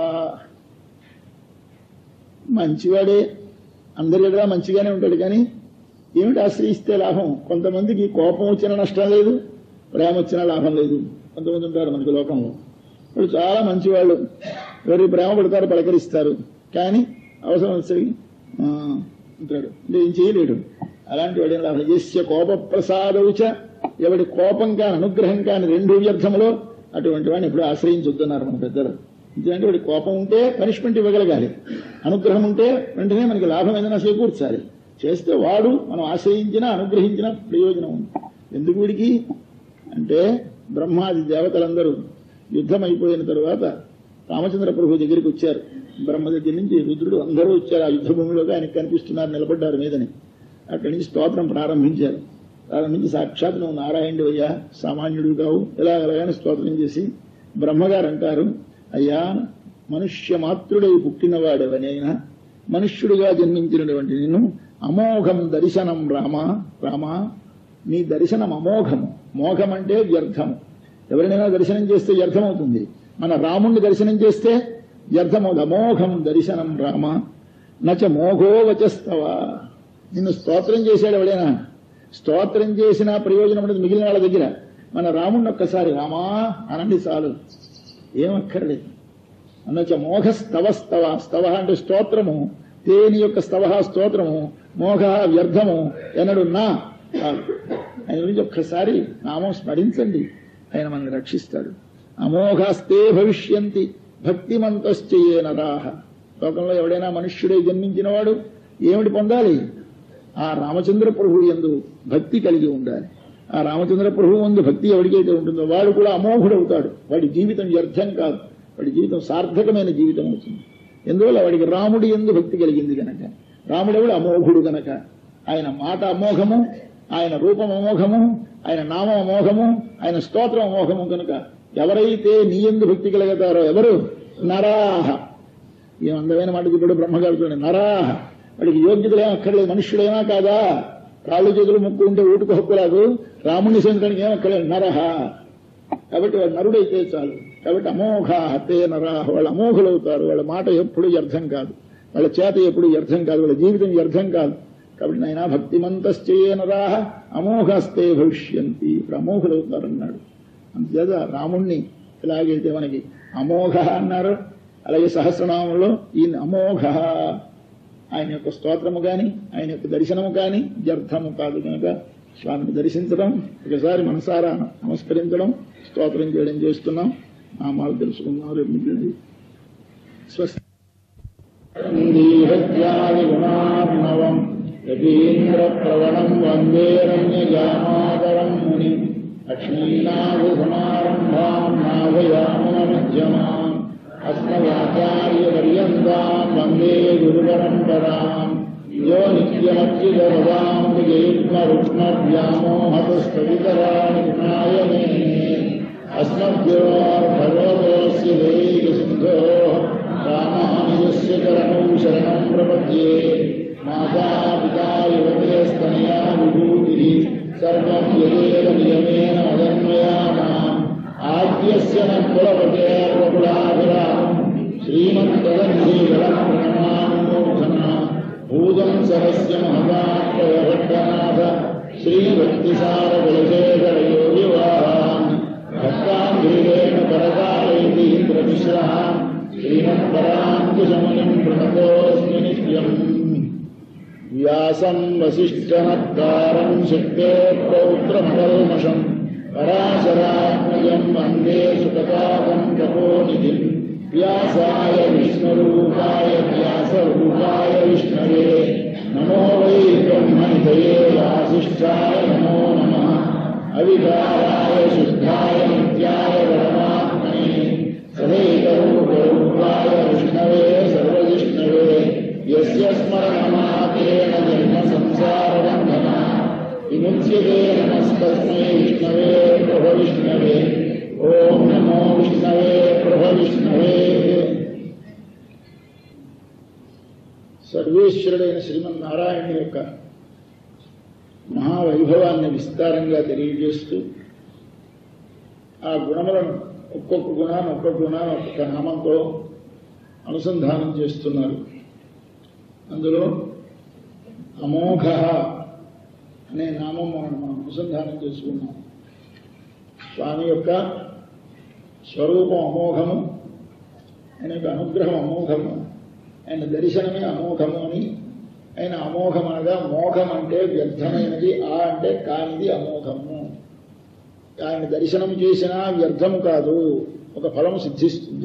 మంచివాడే అందరి ఎదురా మంచిగానే ఉంటాడు కానీ ఏమిటి ఆశ్రయిస్తే లాభం కొంతమందికి కోపం వచ్చిన నష్టం లేదు ప్రేమ వచ్చిన లాభం లేదు కొంతమంది ఉంటారు మనకి లోకంలో వాళ్ళు చాలా మంచివాళ్ళు ఎవరి ప్రేమ పడతారు పలకరిస్తారు కానీ అవసరం వచ్చి ఆ, ఉంటాడు అంటే ఏం చేయలేడు అలాంటి వాడు ఏం లాభం చేసే కోప ప్రసాదవుచ ఎవడి కోపం కాని అనుగ్రహం కాని రెండు వ్యర్థములో అటువంటి వాడిని ఎప్పుడు ఆశ్రయించొద్దన్నారు మన పెద్దలు ఎందుకంటే వాడి కోపం ఉంటే పనిష్మెంట్ ఇవ్వగలగాలి అనుగ్రహం ఉంటే వెంటనే మనకి లాభం ఏదైనా చేకూర్చాలి చేస్తే వాడు మనం ఆశ్రయించిన అనుగ్రహించిన ప్రయోజనం ఉంది ఎందుకు వీడికి అంటే బ్రహ్మాది దేవతలందరూ యుద్ధం అయిపోయిన తరువాత రామచంద్ర ప్రభు దగ్గరికి వచ్చారు బ్రహ్మ దగ్గర నుంచి రుద్రుడు అందరూ వచ్చారు ఆ యుద్ధ భూమిలోకి ఆయనకు కనిపిస్తున్నారు నిలబడ్డారు మీదని అక్కడి నుంచి స్తోత్రం ప్రారంభించారు ప్రారంభించి సాక్షాత్ నువ్వు నారాయణుడు అయ్యా సామాన్యుడు కావు ఇలా ఎలాగైనా స్తోత్రం చేసి బ్రహ్మగారు అంటారు అయ్యా మనుష్య మాతృడై పుట్టినవాడెవనైనా మనుష్యుడిగా జన్మించినటువంటి నిన్ను అమోఘం దర్శనం రామ రామ నీ దర్శనం అమోఘము మోఘం అంటే వ్యర్థము ఎవరినైనా దర్శనం చేస్తే వ్యర్థమవుతుంది మన రాముణ్ణి దర్శనం చేస్తే వ్యర్థమవుతుంది అమోఘం దర్శనం రామ నచ మోఘో వచస్తవ నిన్ను స్తోత్రం చేశాడు ఎవడైనా స్తోత్రం చేసిన ప్రయోజనం ఉండదు మిగిలిన వాళ్ళ దగ్గర మన రాముణ్ణి ఒక్కసారి రామా అనండి చాలు ఏమక్కర్లేదు అన్నచ మోఘ స్తవ స్తవ స్తవ అంటే స్తోత్రము తేని యొక్క స్తవ స్తోత్రము మోఘ వ్యర్థము ఎన్నడు నా చాలు. ఆయన గురించి ఒక్కసారి నామం స్మరించండి ఆయన మనల్ని రక్షిస్తాడు అమోఘాస్తే భవిష్యంతి భక్తిమంతశ్చయే నరాహ లోకంలో ఎవడైనా మనుష్యుడై జన్మించినవాడు ఏమిటి పొందాలి ఆ రామచంద్ర ప్రభు ఎందు భక్తి కలిగి ఉండాలి ఆ రామచంద్ర ప్రభు ఎందు భక్తి ఎవరికైతే ఉంటుందో వాడు కూడా అమోఘుడవుతాడు వాడి జీవితం వ్యర్థం కాదు వాడి జీవితం సార్థకమైన జీవితం అవుతుంది ఎందువల్ల వాడికి రాముడి ఎందు భక్తి కలిగింది గనక రాముడెవడు అమోఘుడు గనక ఆయన మాట అమోఘము ఆయన రూపం అమోఘము ఆయన నామం అమోఘము ఆయన స్తోత్రం అమోఘము కనుక ఎవరైతే నీ ఎందు భక్తి కలుగుతారో ఎవరు నరాహ ఈ అందమైన మాట చెప్పాడు బ్రహ్మగారు చూడండి నరాహ వాడికి యోగ్యతలు ఏం అక్కర్లేదు మనుష్యుడేనా కాదా కాళ్ళు చేతులు ముక్కు ఉంటే ఊటుకు హక్కు రాదు రాముణ్ణి సేవించడానికి ఏం అక్కర్లేదు నరహ కాబట్టి వాడు నరుడైతే చాలు కాబట్టి అమోఘ తే నరాహ వాళ్ళు అమోఘులవుతారు వాళ్ళ మాట ఎప్పుడు వ్యర్థం కాదు వాళ్ళ చేత ఎప్పుడు వ్యర్థం కాదు వాళ్ళ జీవితం వ్యర్థం కాదు కాబట్టి నాయన భక్తిమంతశ్చయే నరాహ అమోఘాస్తే భవిష్యంతి ఇప్పుడు అమోఘులవుతారన్నాడు అంతేత రాముణ్ణి ఎలాగైతే మనకి అమోఘ అన్నారు అలాగే సహస్రనామంలో ఈ అమోఘ ఆయన యొక్క స్తోత్రము గాని ఆయన యొక్క దర్శనము కాని వ్యర్థము కాదు కనుక స్వామిని దర్శించడం ఒకసారి మనసారా నమస్కరించడం స్తోత్రం చేయడం చేస్తున్నాం నామాలు తెలుసుకుందాం రేపు మిగిలినది స్వస్తి గుణార్ణవం యతీంద్రప్రవణం వందే రమ్యజామాతరం ముని లక్ష్మీనాథసమారంభాం నాభయామనమధ్యమాం అస్మదాచార్యపర్యంతాం వందే గురుపరంపరాం యో నిత్యమచ్యుతపదాం విజయుగ్మరుక్మవ్యామోహతస్థితరాణి గుణాయనే అస్మద్యో భగవతోస్య దైకసిద్ధో రామానుజస్య చరణౌ శరణం ప్రపద్యే మాతా పితా యువతేస్తనయా విభూతి సర్వం యదేవ నియమేన మదన్మయానాం ఆద్యస్య న కులపతే కులాభిరామం శ్రీమత్తదన్హీగళం ప్రణమానుమూర్ధన భూతం సరస్య మహదాత్మయభట్టనాథ శ్రీభక్తిసారకులశేఖర యోగివాహాన్ భక్తాంధ్రీరేణ పరకాలైతి ప్రతిశ్రహాన్ శ్రీమత్పరాంకుశమునిం ప్రణతోస్మి నిత్యం వ్యాసం వసిష్ఠనత్కారం శక్తే పౌత్రమకల్మషం పరాశరాత్మజం వందే సుఖతాపం తపోనిధిం వ్యాసాయ విష్ణురూపాయ వ్యాసరూపాయ విష్ణవే నమో వై బ్రహ్మణితయే వాసిష్ఠాయ నమో నమ అవికారాయ శుద్ధాయ నిత్యాయ పరమాత్మనే సదైకరూపాయ విష్ణవే సర్వజిష్ణవే యస్య స్మరణమాత్రేణ జన్మ సంసారబంధన విముచ్యతే నమస్తస్మై విష్ణవే ప్రభ విష్ణవే ఓం నమో విష్ణవే ప్రభ విష్ణవే సర్వేశ్వరుడైన శ్రీమన్నారాయణ యొక్క మహావైభవాన్ని విస్తారంగా తెలియజేస్తూ ఆ గుణములను ఒక్కొక్క గుణాన్ని ఒక్కొక్క గుణాన్ని ఒక్కొక్క నామంతో అనుసంధానం చేస్తున్నారు అందులో అమోఘ అనే నామం మనం మనం అనుసంధానం చేసుకున్నాం స్వామి యొక్క స్వరూపం అమోఘము ఆయన యొక్క అనుగ్రహం అమోఘము ఆయన దర్శనమే అమోఘము అని ఆయన అమోఘం అనగా మోఘం అంటే వ్యర్థమైనది ఆ అంటే కానిది అమోఘము ఆయన దర్శనం చేసినా వ్యర్థము కాదు ఒక ఫలము సిద్ధిస్తుంది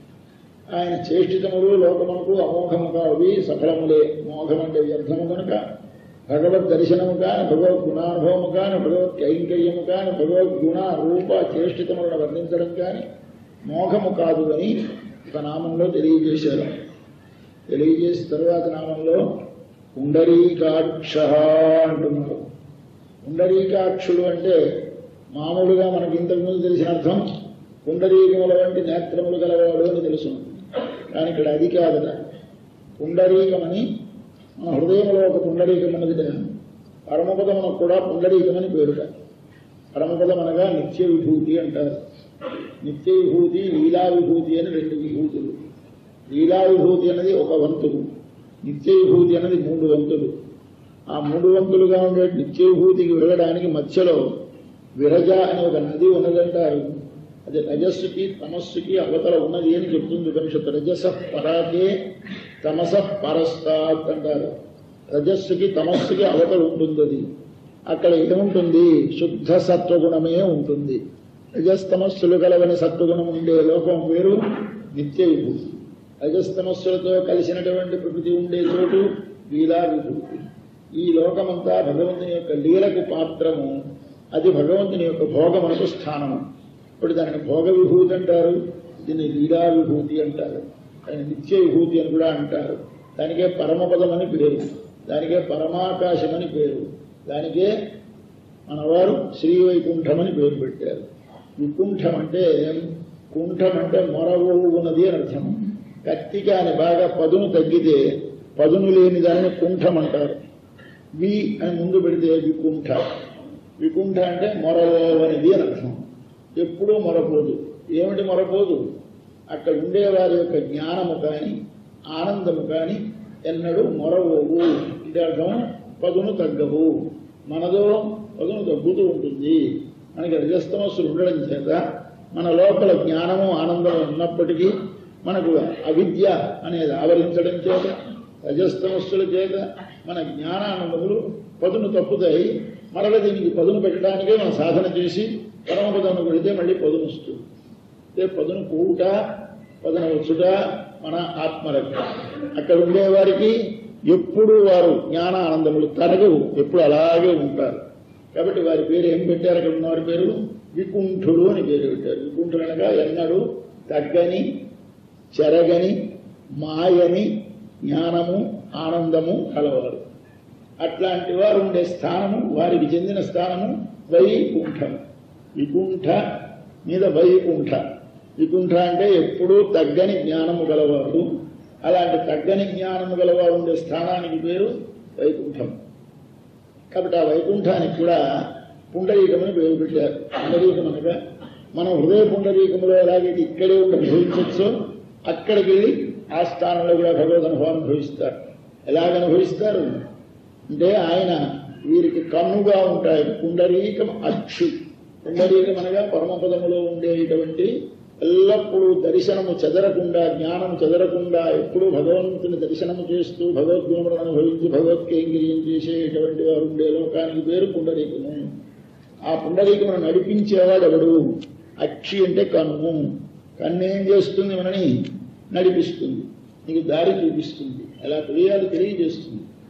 ఆయన చేష్టితములు లోకమునకు అమోఘము కావి సఫలములే మోఘం అంటే వ్యర్థము కనుక భగవద్ దర్శనము కాని భగవద్ గుణానుభవము కాని భగవత్ కైంకర్యము కాని భగవద్ గుణ రూప చేష్టితములను వర్ణించడం కాని మోఘము కాదు అని ఒక నామంలో తెలియజేశారు తెలియజేసిన తరువాత నామంలో పుండరీకాక్ష అంటున్నారు పుండరీకాక్షుడు అంటే మామూలుగా మనకి ఇంతకుముందు తెలిసిన అర్థం పుండరీకముల వంటి నేత్రములు గలవాడు అని తెలుసు కానీ ఇక్కడ అది కాదట పుండరీకమని మన హృదయంలో ఒక పుండరీకం ఉన్నది పరమపదమునకు కూడా పుండరీకమని పేరుట పరమపదం అనగా నిత్య విభూతి అంటారు నిత్య విభూతి లీలా విభూతి అని రెండు విభూతులు లీలా విభూతి అనేది ఒక వంతుడు నిత్య విభూతి అనేది మూడు వంతులు ఆ మూడు వంతులుగా ఉండే నిత్య విభూతికి వెళ్ళడానికి మధ్యలో విరజ అనే ఒక నది ఉన్నదంటారు అది రజస్సుకి తమస్సుకి అవతల ఉన్నది అని చెప్తుంది ఉపనిషత్తు రజస పరాకే తమస పరస్తాత్ అంటారు రజస్సుకి తమస్సుకి అవతల ఉంటుంది అది అక్కడ ఏముంటుంది శుద్ధ సత్వగుణమే ఉంటుంది రజస్తమస్సులు గలవని సత్వగుణం ఉండే లోకం పేరు నిత్య విభూతి రజస్తమస్సులతో కలిసినటువంటి ప్రకృతి ఉండే చోటు లీలా విభూతి ఈ లోకమంతా భగవంతుని యొక్క లీలకు పాత్రము అది భగవంతుని యొక్క భోగమునకు స్థానము ఇప్పుడు దానిని భోగ విభూతి అంటారు దీన్ని లీలా విభూతి అంటారు దాని నిత్య విభూతి అని కూడా అంటారు దానికే పరమపదం అని పేరు దానికే పరమాకాశమని పేరు దానికే మనవారు శ్రీవైకుంఠం అని పేరు పెట్టారు వికుంఠం అంటే కుంఠం అంటే మొరవోగున్నది అని అర్థం కత్తిక అని బాగా పదును తగ్గితే పదును లేని దానిని కుంఠం అంటారు వి అని ముందు పెడితే వికుంఠ వికుంఠ అంటే మొరవోవనిది అని అర్థం ఎప్పుడూ మొరపోదు ఏమిటి మొరపోదు అక్కడ ఉండేవారి యొక్క జ్ఞానము కానీ ఆనందము కానీ ఎన్నడూ మొరవోవు అంటే అర్థం పదును తగ్గవు మనదో పదును తగ్గుతూ ఉంటుంది మనకి రజస్తమస్సులు ఉండడం చేత మన లోపల జ్ఞానము ఆనందము ఉన్నప్పటికీ మనకు అవిద్య అనేది ఆవరించడం చేత రజస్తమస్సుల చేత మన జ్ఞానానందములు పదును తప్పుతాయి మరల దీనికి పదును పెట్టడానికే మనం సాధన చేసి పరమపదను పెడితే మళ్ళీ పదును వస్తుంది అంటే పదును కూట పదన వచ్చుట మన ఆత్మరక్ష అక్కడ ఉండేవారికి ఎప్పుడు వారు జ్ఞానానందములు తరగవు ఎప్పుడు అలాగే ఉంటారు కాబట్టి వారి పేరు ఏం పెట్టారు అక్కడ ఉన్నవారి పేరు వికుంఠుడు అని పేరు పెట్టారు వికుంఠుడు అనగా ఎన్నడు తగ్గని చెరగని మాయని జ్ఞానము ఆనందము కలవారు అట్లాంటి వారు ఉండే స్థానము వారికి చెందిన స్థానము వైకుంఠం వికుంఠ మీద వైకుంఠ వికుంఠ అంటే ఎప్పుడూ తగ్గని జ్ఞానము గలవారు అలాంటి తగ్గని జ్ఞానము గలవారు ఉండే స్థానానికి పేరు వైకుంఠం కాబట్టి ఆ వైకుంఠానికి కూడా పుండరీకమని పేరు పెట్టారు పుండరీకం అనగా మనం హృదయ పుండరీకములో ఎలాగైతే ఇక్కడే ఉండి అనుభవించచ్చో అక్కడికి వెళ్ళి ఆ స్థానంలో కూడా భగవద్ అనుభవం అనుభవిస్తారు ఎలాగ అనుభవిస్తారు అంటే ఆయన వీరికి కన్నుగా ఉంటాయి పుండరీకం అక్షు పుండరీకం అనగా పరమపదములో ఉండేటువంటి ఎల్లప్పుడూ దర్శనము చెదరకుండా జ్ఞానం చెదరకుండా ఎప్పుడూ భగవంతుని దర్శనము చేస్తూ భగవద్గుణములను అనుభవించి భగవత్కైంగిర్యం చేసేటువంటి వారు ఉండే లోకానికి పేరు పుండరీకము ఆ పుండరీకమును నడిపించేవాడు ఎవడు అక్షి అంటే కన్ను కన్ను ఏం చేస్తుంది మనని నడిపిస్తుంది నీకు దారి చూపిస్తుంది ఎలా తెలియాలి తెలియజేస్తుంది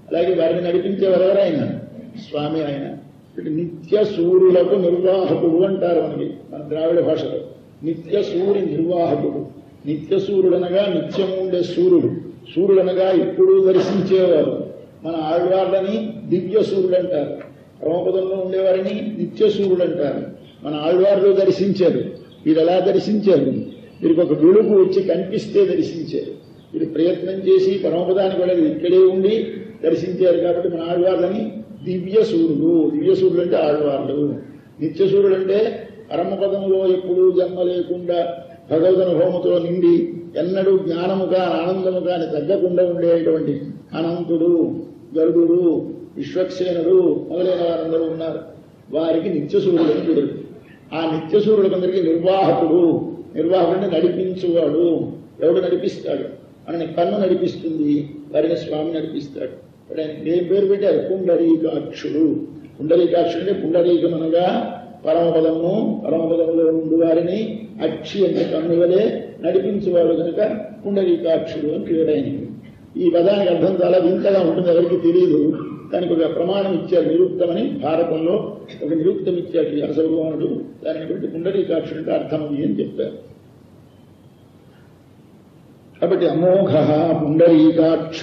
అలాగే వారిని నడిపించేవారు ఎవరైన స్వామి ఆయన ఇటు నిత్య సూర్యులకు నిర్వాహకుడు అంటారు మనకి మన ద్రావిడ భాషలో నిత్య సూర్య నిర్వాహకుడు నిత్య సూర్యుడనగా నిత్యము ఉండే సూర్యుడు సూర్యుడనగా ఇప్పుడు దర్శించేవారు మన ఆళ్వార్లని దివ్య సూర్యుడు అంటారు పరమపదంలో ఉండేవారిని నిత్య సూర్యుడు అంటారు మన ఆళ్వార్లు దర్శించారు వీరు ఎలా దర్శించారు వీరికి ఒక వెలుగు వచ్చి కనిపిస్తే దర్శించారు వీరు ప్రయత్నం చేసి పరమపదానికి వెళ్ళదు ఇక్కడే ఉండి దర్శించారు కాబట్టి మన ఆళ్వార్లని దివ్య సూర్యుడు దివ్య సూర్యుడు అంటే ఆళ్వార్లు నిత్య సూర్యుడు అంటే పరమపదంలో ఎప్పుడూ జన్మ లేకుండా భగవద్ అనుభవముతో నిండి ఎన్నడూ జ్ఞానముగా ఆనందముగా తగ్గకుండా ఉండేటువంటి అనంతుడు గరుడు విశ్వక్సేనుడు మొదలైన వారందరూ ఉన్నారు వారికి నిత్య సూర్యుడు అని పేరు ఆ నిత్య సూర్యుడికందరికీ నిర్వాహకుడు నిర్వాహకుడిని నడిపించువాడు ఎవడు నడిపిస్తాడు మనని కన్ను నడిపిస్తుంది వారిని స్వామి నడిపిస్తాడు ఇప్పుడు ఆయనకి ఏం పేరు పెట్టారు పుండరీకాక్షుడు పుండరీకాక్షుడు అంటే పుండరీకమనగా పరమపదము పరమపదములో ఉండు వారిని అక్షి అంటే కన్ను వలె నడిపించువాడు కనుక పుండరీకాక్షుడు అని పేరు ఆయనకి ఈ పదానికి అర్థం చాలా వింతగా ఉంటుంది ఎవరికి తెలియదు దానికి ఒక ప్రమాణం ఇచ్చారు నిరుక్తమని భారతంలో ఒక నిరుక్తం ఇచ్చాడు వ్యాస భగవానుడు దానిని బట్టి పుండరీకాక్షుడు అంటే అర్థం అది అని చెప్పారు కాబట్టి అమోఘ పుండరీకాక్ష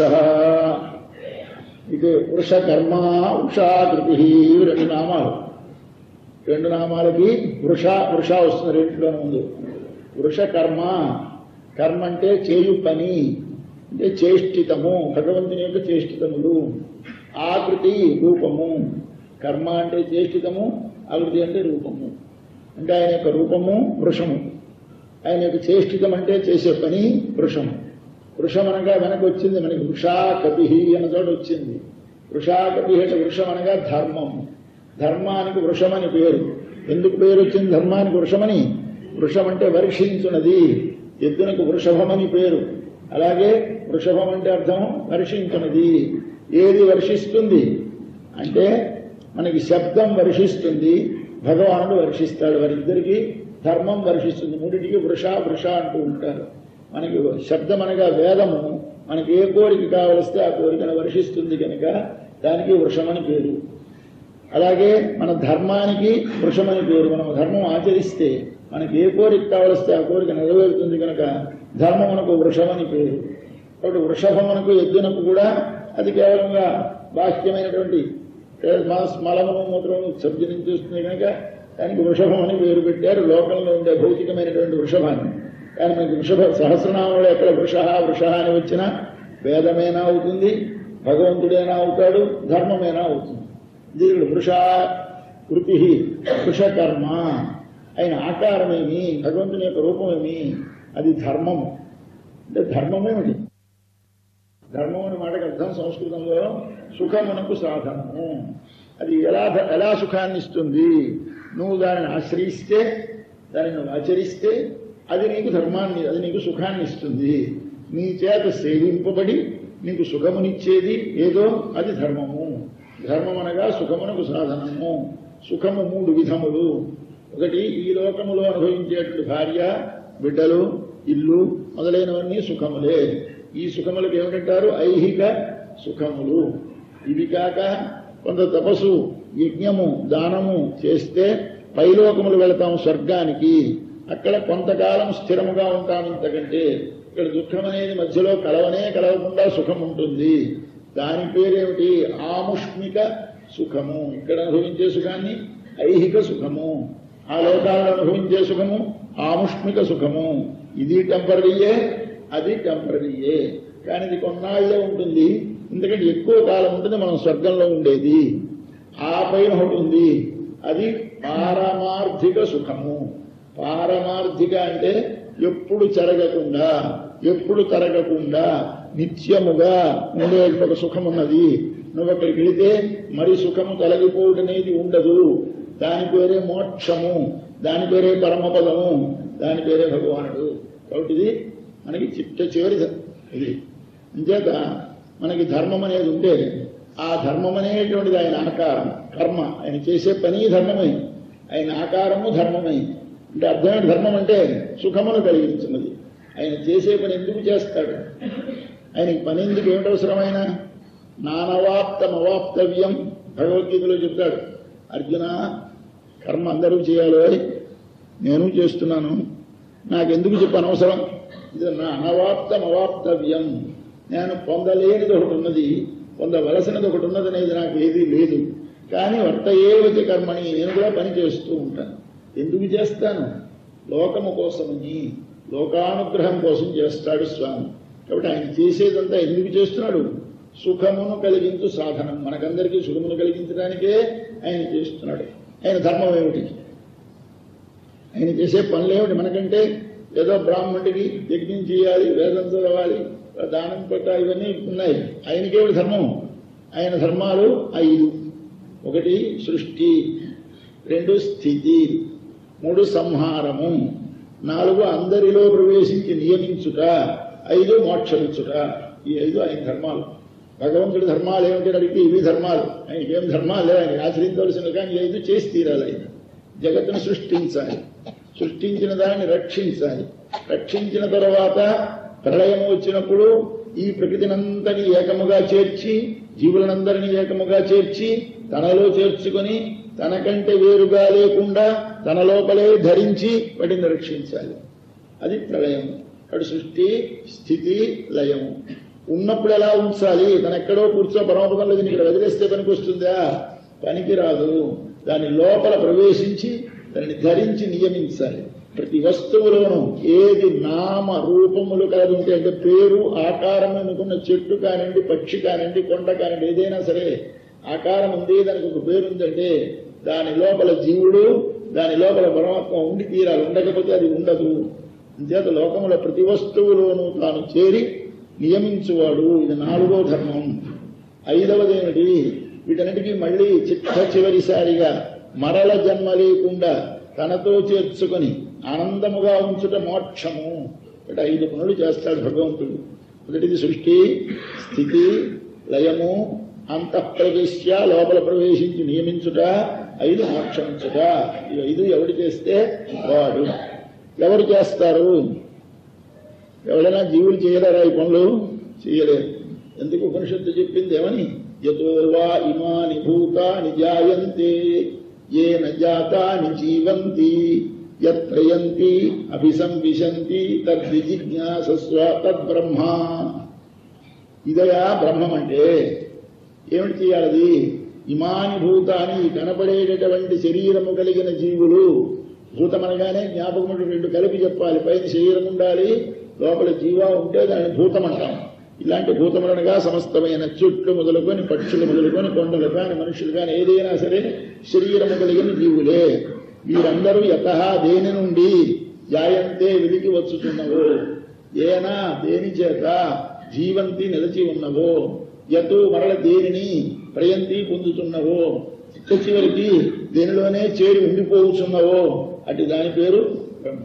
ఇది వృషకర్మ ఉషాకృతి ఇవి రెండు నామాలు రెండు నామాలకి వృష వృష వస్తుంది రెండులోనే ముందు వృషకర్మ కర్మ అంటే చేయు పని అంటే చేష్టితము భగవంతుని యొక్క చేష్టితములు ఆకృతి రూపము కర్మ అంటే చేష్టితము ఆకృతి అంటే రూపము అంటే ఆయన యొక్క రూపము వృషము ఆయన యొక్క చేష్టితం అంటే చేసే పని వృషము వృషం అనగా వెనక వచ్చింది మనకి వృషాకపి అన్న చోట వచ్చింది వృషాకపి అంటే వృషం అనగా ధర్మము ధర్మానికి వృషమని పేరు ఎందుకు పేరు వచ్చింది ధర్మానికి వృషమని వృషం అంటే వర్షించున్నది ఎద్దునకు వృషభమని పేరు అలాగే వృషభం అంటే అర్థం వర్షించున్నది ఏది వర్షిస్తుంది అంటే మనకి శబ్దం వర్షిస్తుంది భగవానుడు వర్షిస్తాడు వారిద్దరికి ధర్మం వర్షిస్తుంది మూడింటికి వృష వృష అంటూ ఉంటారు మనకి శబ్దం అనగా వేదము మనకి ఏ కోరిక కావలిస్తే ఆ కోరికను వర్షిస్తుంది కనుక దానికి వృషమని పేరు అలాగే మన ధర్మానికి వృషమని పేరు మనం ధర్మం ఆచరిస్తే మనకి ఏ కోరిక కావలిస్తే ఆ కోరిక నెరవేరుతుంది కనుక ధర్మమునకు వృషమని పేరు కాబట్టి వృషభమునకు ఎద్దునకు కూడా అది కేవలంగా బాహ్యమైనటువంటి మలమును మూత్రము సర్జనం చేస్తుంది కనుక దానికి వృషభం అని పేరు పెట్టారు లోకంలో ఉండే భౌతికమైనటువంటి వృషభాన్ని కానీ మనకి వృషభ సహస్రనామంలో ఎక్కడ వృష వృష అని వచ్చినా వేదమైనా అవుతుంది భగవంతుడైనా అవుతాడు ధర్మమైనా అవుతుంది దీనికి వృష కృతి వృషకర్మ ఆయన ఆకారమేమి భగవంతుని యొక్క రూపమేమి అది ధర్మము అంటే ధర్మమేమిటి ధర్మం అనే మాటకి అర్థం సంస్కృతంలో సుఖమునకు సాధనము అది ఎలా ఎలా సుఖాన్ని ఇస్తుంది నువ్వు దానిని ఆశ్రయిస్తే దానిని నువ్వు ఆచరిస్తే అది నీకు ధర్మాన్ని అది నీకు సుఖాన్ని ఇస్తుంది నీ చేత సేవింపబడి నీకు సుఖమునిచ్చేది ఏదో అది ధర్మము ధర్మం అనగా సుఖమునకు సాధనము సుఖము మూడు విధములు ఒకటి ఈ లోకములో అనుభవించేటువంటి భార్య బిడ్డలు ఇల్లు మొదలైనవన్నీ సుఖములే ఈ సుఖములకు ఏమిటంటారు ఐహిక సుఖములు ఇవి కాక కొంత తపస్సు యజ్ఞము దానము చేస్తే పైలోకములు వెళతాం స్వర్గానికి అక్కడ కొంతకాలం స్థిరముగా ఉంటాం ఇంతకంటే ఇక్కడ దుఃఖం అనేది మధ్యలో కలవనే కలవకుండా సుఖం ఉంటుంది దాని పేరేమిటి ఆముష్మిక సుఖము ఇక్కడ అనుభవించే సుఖాన్ని ఐహిక సుఖము ఆ లోకాలను అనుభవించే సుఖము ఆముష్మిక సుఖము ఇది టెంపరీయే అది టెంపరీయే కానీ ఇది కొన్నాళ్లే ఉంటుంది ఎందుకంటే ఎక్కువ కాలం ఉంటుంది మనం స్వర్గంలో ఉండేది ఆ పైన ఒకటి ఉంది అది పారమార్థిక సుఖము పారమార్థిక అంటే ఎప్పుడు చెరగకుండా ఎప్పుడు తరగకుండా నిత్యముగా ఉండే ఒక సుఖం ఉన్నది నువ్వు అక్కడికి వెళితే మరి సుఖము తొలగిపోవడం అనేది ఉండదు దాని పేరే మోక్షము దాని పేరే పరమపదము దాని పేరే భగవానుడు కాబట్టి ఇది మనకి చిట్ట చివరి ఇది అంచేత మనకి ధర్మం అనేది ఉంటే ఆ ధర్మం అనేటువంటిది ఆయన ఆకారం కర్మ ఆయన చేసే పని ధర్మమే ఆయన ఆకారము ధర్మమే అంటే అర్థమైన ధర్మం అంటే సుఖమును కలిగించినది ఆయన చేసే పని ఎందుకు చేస్తాడు ఆయనకి పని ఎందుకు ఏమిటి అవసరమైన నానవాప్తం అవాప్తవ్యం భగవద్గీతలో చెప్తాడు అర్జున కర్మ అందరూ చేయాలి అని నేను చేస్తున్నాను నాకెందుకు చెప్పు అనవసరం ఇది నా అనవాప్తం అవాప్తవ్యం నేను పొందలేనిది ఒకటి ఉన్నది పొందవలసినది ఒకటి ఉన్నది అనేది నాకు ఏదీ లేదు కానీ వర్త ఏవతి కర్మని నేను కూడా పని చేస్తూ ఉంటాను ఎందుకు చేస్తాను లోకము కోసమని లోకానుగ్రహం కోసం చేస్తాడు స్వామి కాబట్టి ఆయన చేసేదంతా ఎందుకు చేస్తున్నాడు సుఖమును కలిగించు సాధనం మనకందరికీ సుఖమును కలిగించడానికే ఆయన చేస్తున్నాడు ఆయన ధర్మం ఏమిటి ఆయన చేసే పనులు ఏమిటి మనకంటే ఏదో బ్రాహ్మణుడికి యజ్ఞం చేయాలి వేదం చదవాలి దానం పెట్ట ఇవన్నీ ఉన్నాయి ఆయనకేమిటి ధర్మం ఆయన ధర్మాలు ఐదు ఒకటి సృష్టి రెండు స్థితి మూడు సంహారము నాలుగు అందరిలో ప్రవేశించి నియమించుట ఐదు మోక్షమించుట ఈ ఐదు ఆయన ధర్మాలు భగవంతుడి ధర్మాలు ఏమిటి అడిగితే ఇవి ధర్మాలు ఆయనకి ఏం ధర్మాలు లేవు ఆయన ఆచరించవలసిన కానీ ఈ ఐదు చేసి తీరాలి ఆయన జగత్తును సృష్టించాలి సృష్టించిన దాన్ని రక్షించాలి రక్షించిన తర్వాత ప్రళయం వచ్చినప్పుడు ఈ ప్రకృతినంతని ఏకముగా చేర్చి జీవులనందరినీ ఏకముగా చేర్చి తనలో చేర్చుకొని తనకంటే వేరుగా లేకుండా తన లోపలే ధరించి వాటిని రక్షించాలి అది ప్రళయం అటు సృష్టి స్థితి లయము ఉన్నప్పుడు ఎలా ఉంచాలి తను ఎక్కడో కూర్చో పరమపదం లేదు ఇక్కడ వదిలేస్తే పనికి వస్తుందా పనికి రాదు దాని లోపల ప్రవేశించి దానిని ధరించి నియమించాలి ప్రతి వస్తువులోనూ ఏది నామ రూపములు కలిగి ఉంటే అంటే పేరు ఆకారం అనుకున్న చెట్టు కానివ్వండి పక్షి కానివ్వండి కొండ కానివ్వండి ఏదైనా సరే ఆకారం ఉంది దానికి ఒక పేరు ఉందంటే దాని లోపల జీవుడు దాని లోపల పరమాత్మ ఉండి తీరాలి ఉండకపోతే అది ఉండదు అంతేత లోకముల ప్రతి వస్తువులోనూ తాను చేరి నియమించువాడు ఇది నాలుగో ధర్మం ఐదవదేమిటి వీటన్నిటికీ మళ్ళీ చిట్ట చివరిసారిగా మరల జన్మ లేకుండా తనతో చేర్చుకొని ఆనందముగా ఉంచుట మోక్షము అంటే ఐదు పనులు చేస్తాడు భగవంతుడు మొదటిది సృష్టి స్థితి లయము అంతఃప్రవేశ్య లోపల ప్రవేశించి నియమించుట ఐదు మోక్షమించుట ఈ ఐదు ఎవడు చేస్తే వాడు ఎవరు చేస్తారు ఎవరైనా జీవులు చేయలేరా ఈ పనులు చేయలేరు ఎందుకు ఉపనిషత్తు చెప్పింది ఏమని యతో వా ఇమాని భూతాని జాయంతే ఏ జాతాని జీవంతి యత్రయంతి అభిసంవిశంతి తద్విజిజ్ఞాసస్వ తద్బ్రహ్మ ఇదయా బ్రహ్మం అంటే ఏమిటి చేయాలది ఇమాని భూతాని ఈ కనపడేటటువంటి శరీరము కలిగిన జీవులు భూతమనగానే జ్ఞాపకములు రెండు కలిపి చెప్పాలి పైన శరీరం ఉండాలి లోపల జీవ ఉంటే దాన్ని భూతం అంటాం ఇలాంటి భూతములనగా సమస్తమైన చెట్లు మొదలుకొని పక్షులు మొదలుకొని కొండలు కాని మనుషులు కాని ఏదైనా సరే శరీరము కలిగిన జీవులే వీరందరూ యత దేని నుండి జాయంతే వెలికి వచ్చుతున్నవో ఏనా దేని చేత జీవంతి నిలిచి ఉన్నవో యతు మరల దేనిని ప్రయంతి పొందుతున్నవో చిట్ట చివరికి దేనిలోనే చేరి ఉండిపోవచ్చున్నవో అటు దాని పేరు బ్రహ్మ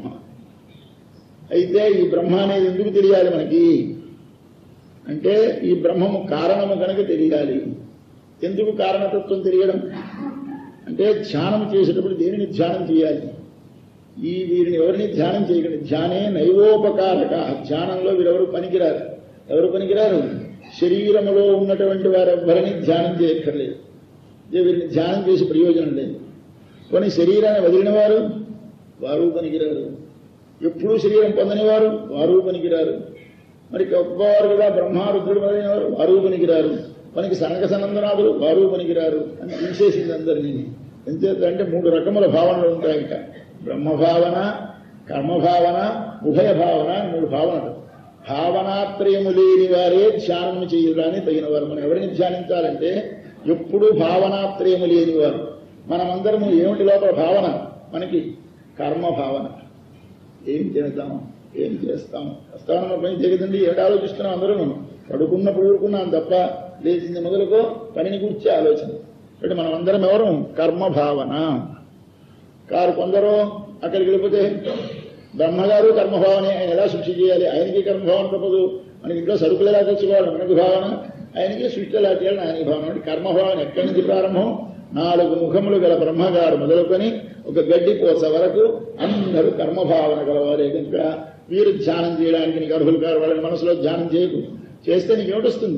అయితే ఈ బ్రహ్మ అనేది ఎందుకు తెలియాలి మనకి అంటే ఈ బ్రహ్మము కారణము కనుక తెలియాలి ఎందుకు కారణతత్వం తెలియడం అంటే ధ్యానం చేసేటప్పుడు దేనిని ధ్యానం చేయాలి ఈ వీరిని ఎవరిని ధ్యానం చేయకండి ధ్యానే నైవోపకారక ధ్యానంలో వీరెవరు పనికిరారు ఎవరు పనికిరారు శరీరములో ఉన్నటువంటి వారెవ్వరిని ధ్యానం చేయక్కర్లేదు ఇదే వీరిని ధ్యానం చేసి ప్రయోజనం లేదు కొన్ని శరీరాన్ని వదిలిన వారు వారు పనికిరారు ఎప్పుడూ శరీరం పొందని వారు వారు పనికిరారు మరి గొప్పవారు కదా బ్రహ్మారుద్రుడు మొదలైన వారు వారు పనికిరారు మనకి సనక సనందనాథులు వారు పనికిరారు అని తీసేసింది అందరినీ ఎంచేత అంటే మూడు రకముల భావనలు ఉంటాయిట బ్రహ్మభావన కర్మభావన ఉభయ భావన అని మూడు భావనలు భావనాత్రయము లేని వారే ధ్యానం చేయడానికి తగిన వారు మనం ఎవరిని ధ్యానించాలంటే ఎప్పుడూ భావనాత్రయము లేనివారు మనమందరము ఏమిటి లోపల భావన మనకి కర్మ భావన ఏం చేద్దాం ఏం చేస్తాం అస్థానం పని జగదండి ఏడు ఆలోచిస్తున్నాం అందరూ పడుకున్నప్పుడు ఊరుకున్నాం తప్ప లేచింది మొదలుకో పనిని గురించి ఆలోచన అంటే మనం అందరం ఎవరు కర్మ భావన కారు కొందరు అక్కడికి వెళ్ళిపోతే బ్రహ్మగారు కర్మభావనే ఆయన ఎలా సృష్టి చేయాలి ఆయనకి కర్మభావన తప్పదు మనకి ఇంట్లో సరుకులు ఎలా తెచ్చుకోవాలి మనకి భావన ఆయనకి సృష్టి ఎలా చేయాలని ఆయనకి భావన అంటే కర్మభావన ఎక్కడి నుంచి ప్రారంభం నాలుగు ముఖములు గల బ్రహ్మగారు మొదలుకొని ఒక గడ్డి పోస వరకు అందరూ కర్మభావన గలవారే కనుక వీరు ధ్యానం చేయడానికి నీకు అర్హులు కారు వాళ్ళని మనసులో ధ్యానం చేయకు చేస్తే నీకు ఏమిటొస్తుంది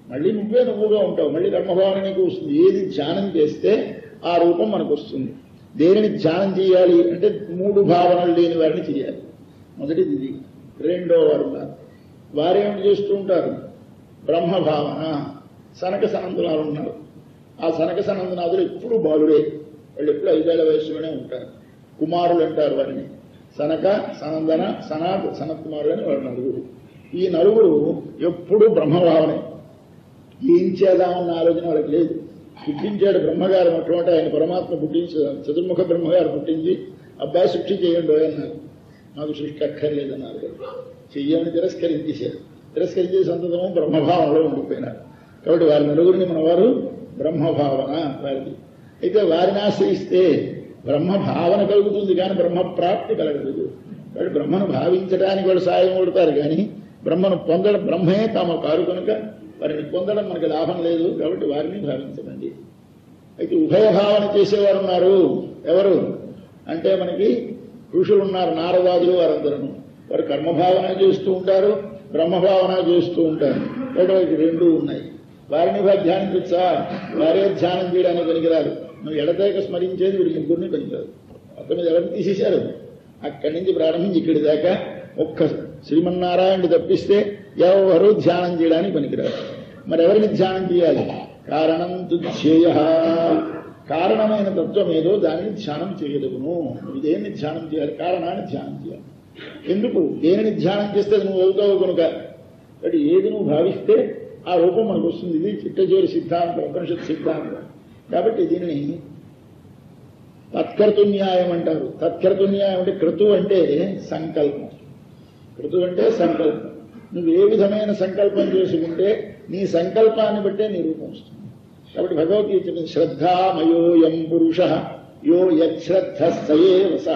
మళ్ళీ నువ్వే నువ్వుగా ఉంటావు మళ్ళీ కర్మభావన నీకు వస్తుంది ఏది ధ్యానం చేస్తే ఆ రూపం మనకు వస్తుంది దేనిని ధ్యానం చేయాలి అంటే మూడు భావనలు లేని వారిని చేయాలి మొదటిది ఇది రెండో వారు వారేమిటి చేస్తూ ఉంటారు బ్రహ్మ భావన సనక సనందనాలు ఉన్నారు ఆ సనక సనందనాథులు ఎప్పుడు బాలుడే వాళ్ళు ఎప్పుడు ఐదేళ్ల వయసులోనే ఉంటారు కుమారులు అంటారు వారిని సనక సనందన సనాత్ సనత్ కుమారులు అని వారు నలుగురు ఈ నలుగురు ఎప్పుడు బ్రహ్మభావనే ఏం చేద్దామన్న ఆలోచన వాళ్ళకి లేదు పుట్టించాడు బ్రహ్మగారు మొట్టమొదటి ఆయన పరమాత్మ పుట్టించి చతుర్ముఖ బ్రహ్మగారు పుట్టించి అబ్బాయి సృష్టి చేయండి అన్నారు నాకు సృష్టి అక్కర్లేదన్నారు చెయ్యమని తిరస్కరించేశారు తిరస్కరించే సంతతము బ్రహ్మభావంలో ఉండిపోయినారు కాబట్టి వారి నలుగురిని మన వారు బ్రహ్మభావన వారిది అయితే వారిని ఆశ్రయిస్తే బ్రహ్మ భావన కలుగుతుంది కానీ బ్రహ్మ ప్రాప్తి కలగదు కాబట్టి బ్రహ్మను భావించడానికి వాళ్ళు సాయం కొడతారు కానీ బ్రహ్మను పొందడం బ్రహ్మే తాము కారు కనుక వారిని పొందడం మనకి లాభం లేదు కాబట్టి వారిని భావించదండి అయితే ఉభయ భావన చేసేవారు ఉన్నారు ఎవరు అంటే మనకి ఋషులు ఉన్నారు నారదాదులు వారందరూ వారు కర్మభావన చేస్తూ ఉంటారు బ్రహ్మభావన చేస్తూ ఉంటారు కాబట్టి వారికి రెండు ఉన్నాయి వారిని ధ్యానించచ్చా వారే ధ్యానం చేయడానికి పనికిరారు నువ్వు ఎడతేక స్మరించేది వీడి ముగ్గురిని పనికిరాదు మొత్తం మీద ఎవరిని తీసేశారు అక్కడి నుంచి ప్రారంభించి ఇక్కడి దాకా ఒక్క శ్రీమన్నారాయణుడు తప్పిస్తే ఎవరు ధ్యానం చేయడానికి పనికిరారు మరి ఎవరిని ధ్యానం చేయాలి కారణం తుధ్యేయ కారణమైన తత్వం ఏదో దానిని ధ్యానం చేయదగును నువ్వు దేన్ని ధ్యానం చేయాలి కారణాన్ని ధ్యానం చేయాలి ఎందుకు దేనిని ధ్యానం చేస్తే అది నువ్వు అవుతావు కనుక కాబట్టి ఏది నువ్వు భావిస్తే ఆ రూపం మనకు వస్తుంది ఇది చిట్టజోరి సిద్ధాంతం ఉపనిషత్ సిద్ధాంతం కాబట్టి దీనిని తత్కర్తు న్యాయం అంటారు తత్కర్తు న్యాయం అంటే క్రతు అంటే సంకల్పం క్రతు అంటే సంకల్పం నువ్వు ఏ విధమైన సంకల్పం చేసుకుంటే నీ సంకల్పాన్ని బట్టే నీ రూపం వస్తుంది కాబట్టి భగవద్గీత చెప్పింది శ్రద్ధామయోయం పురుష యో యశ్రద్ధ సయేవ సహ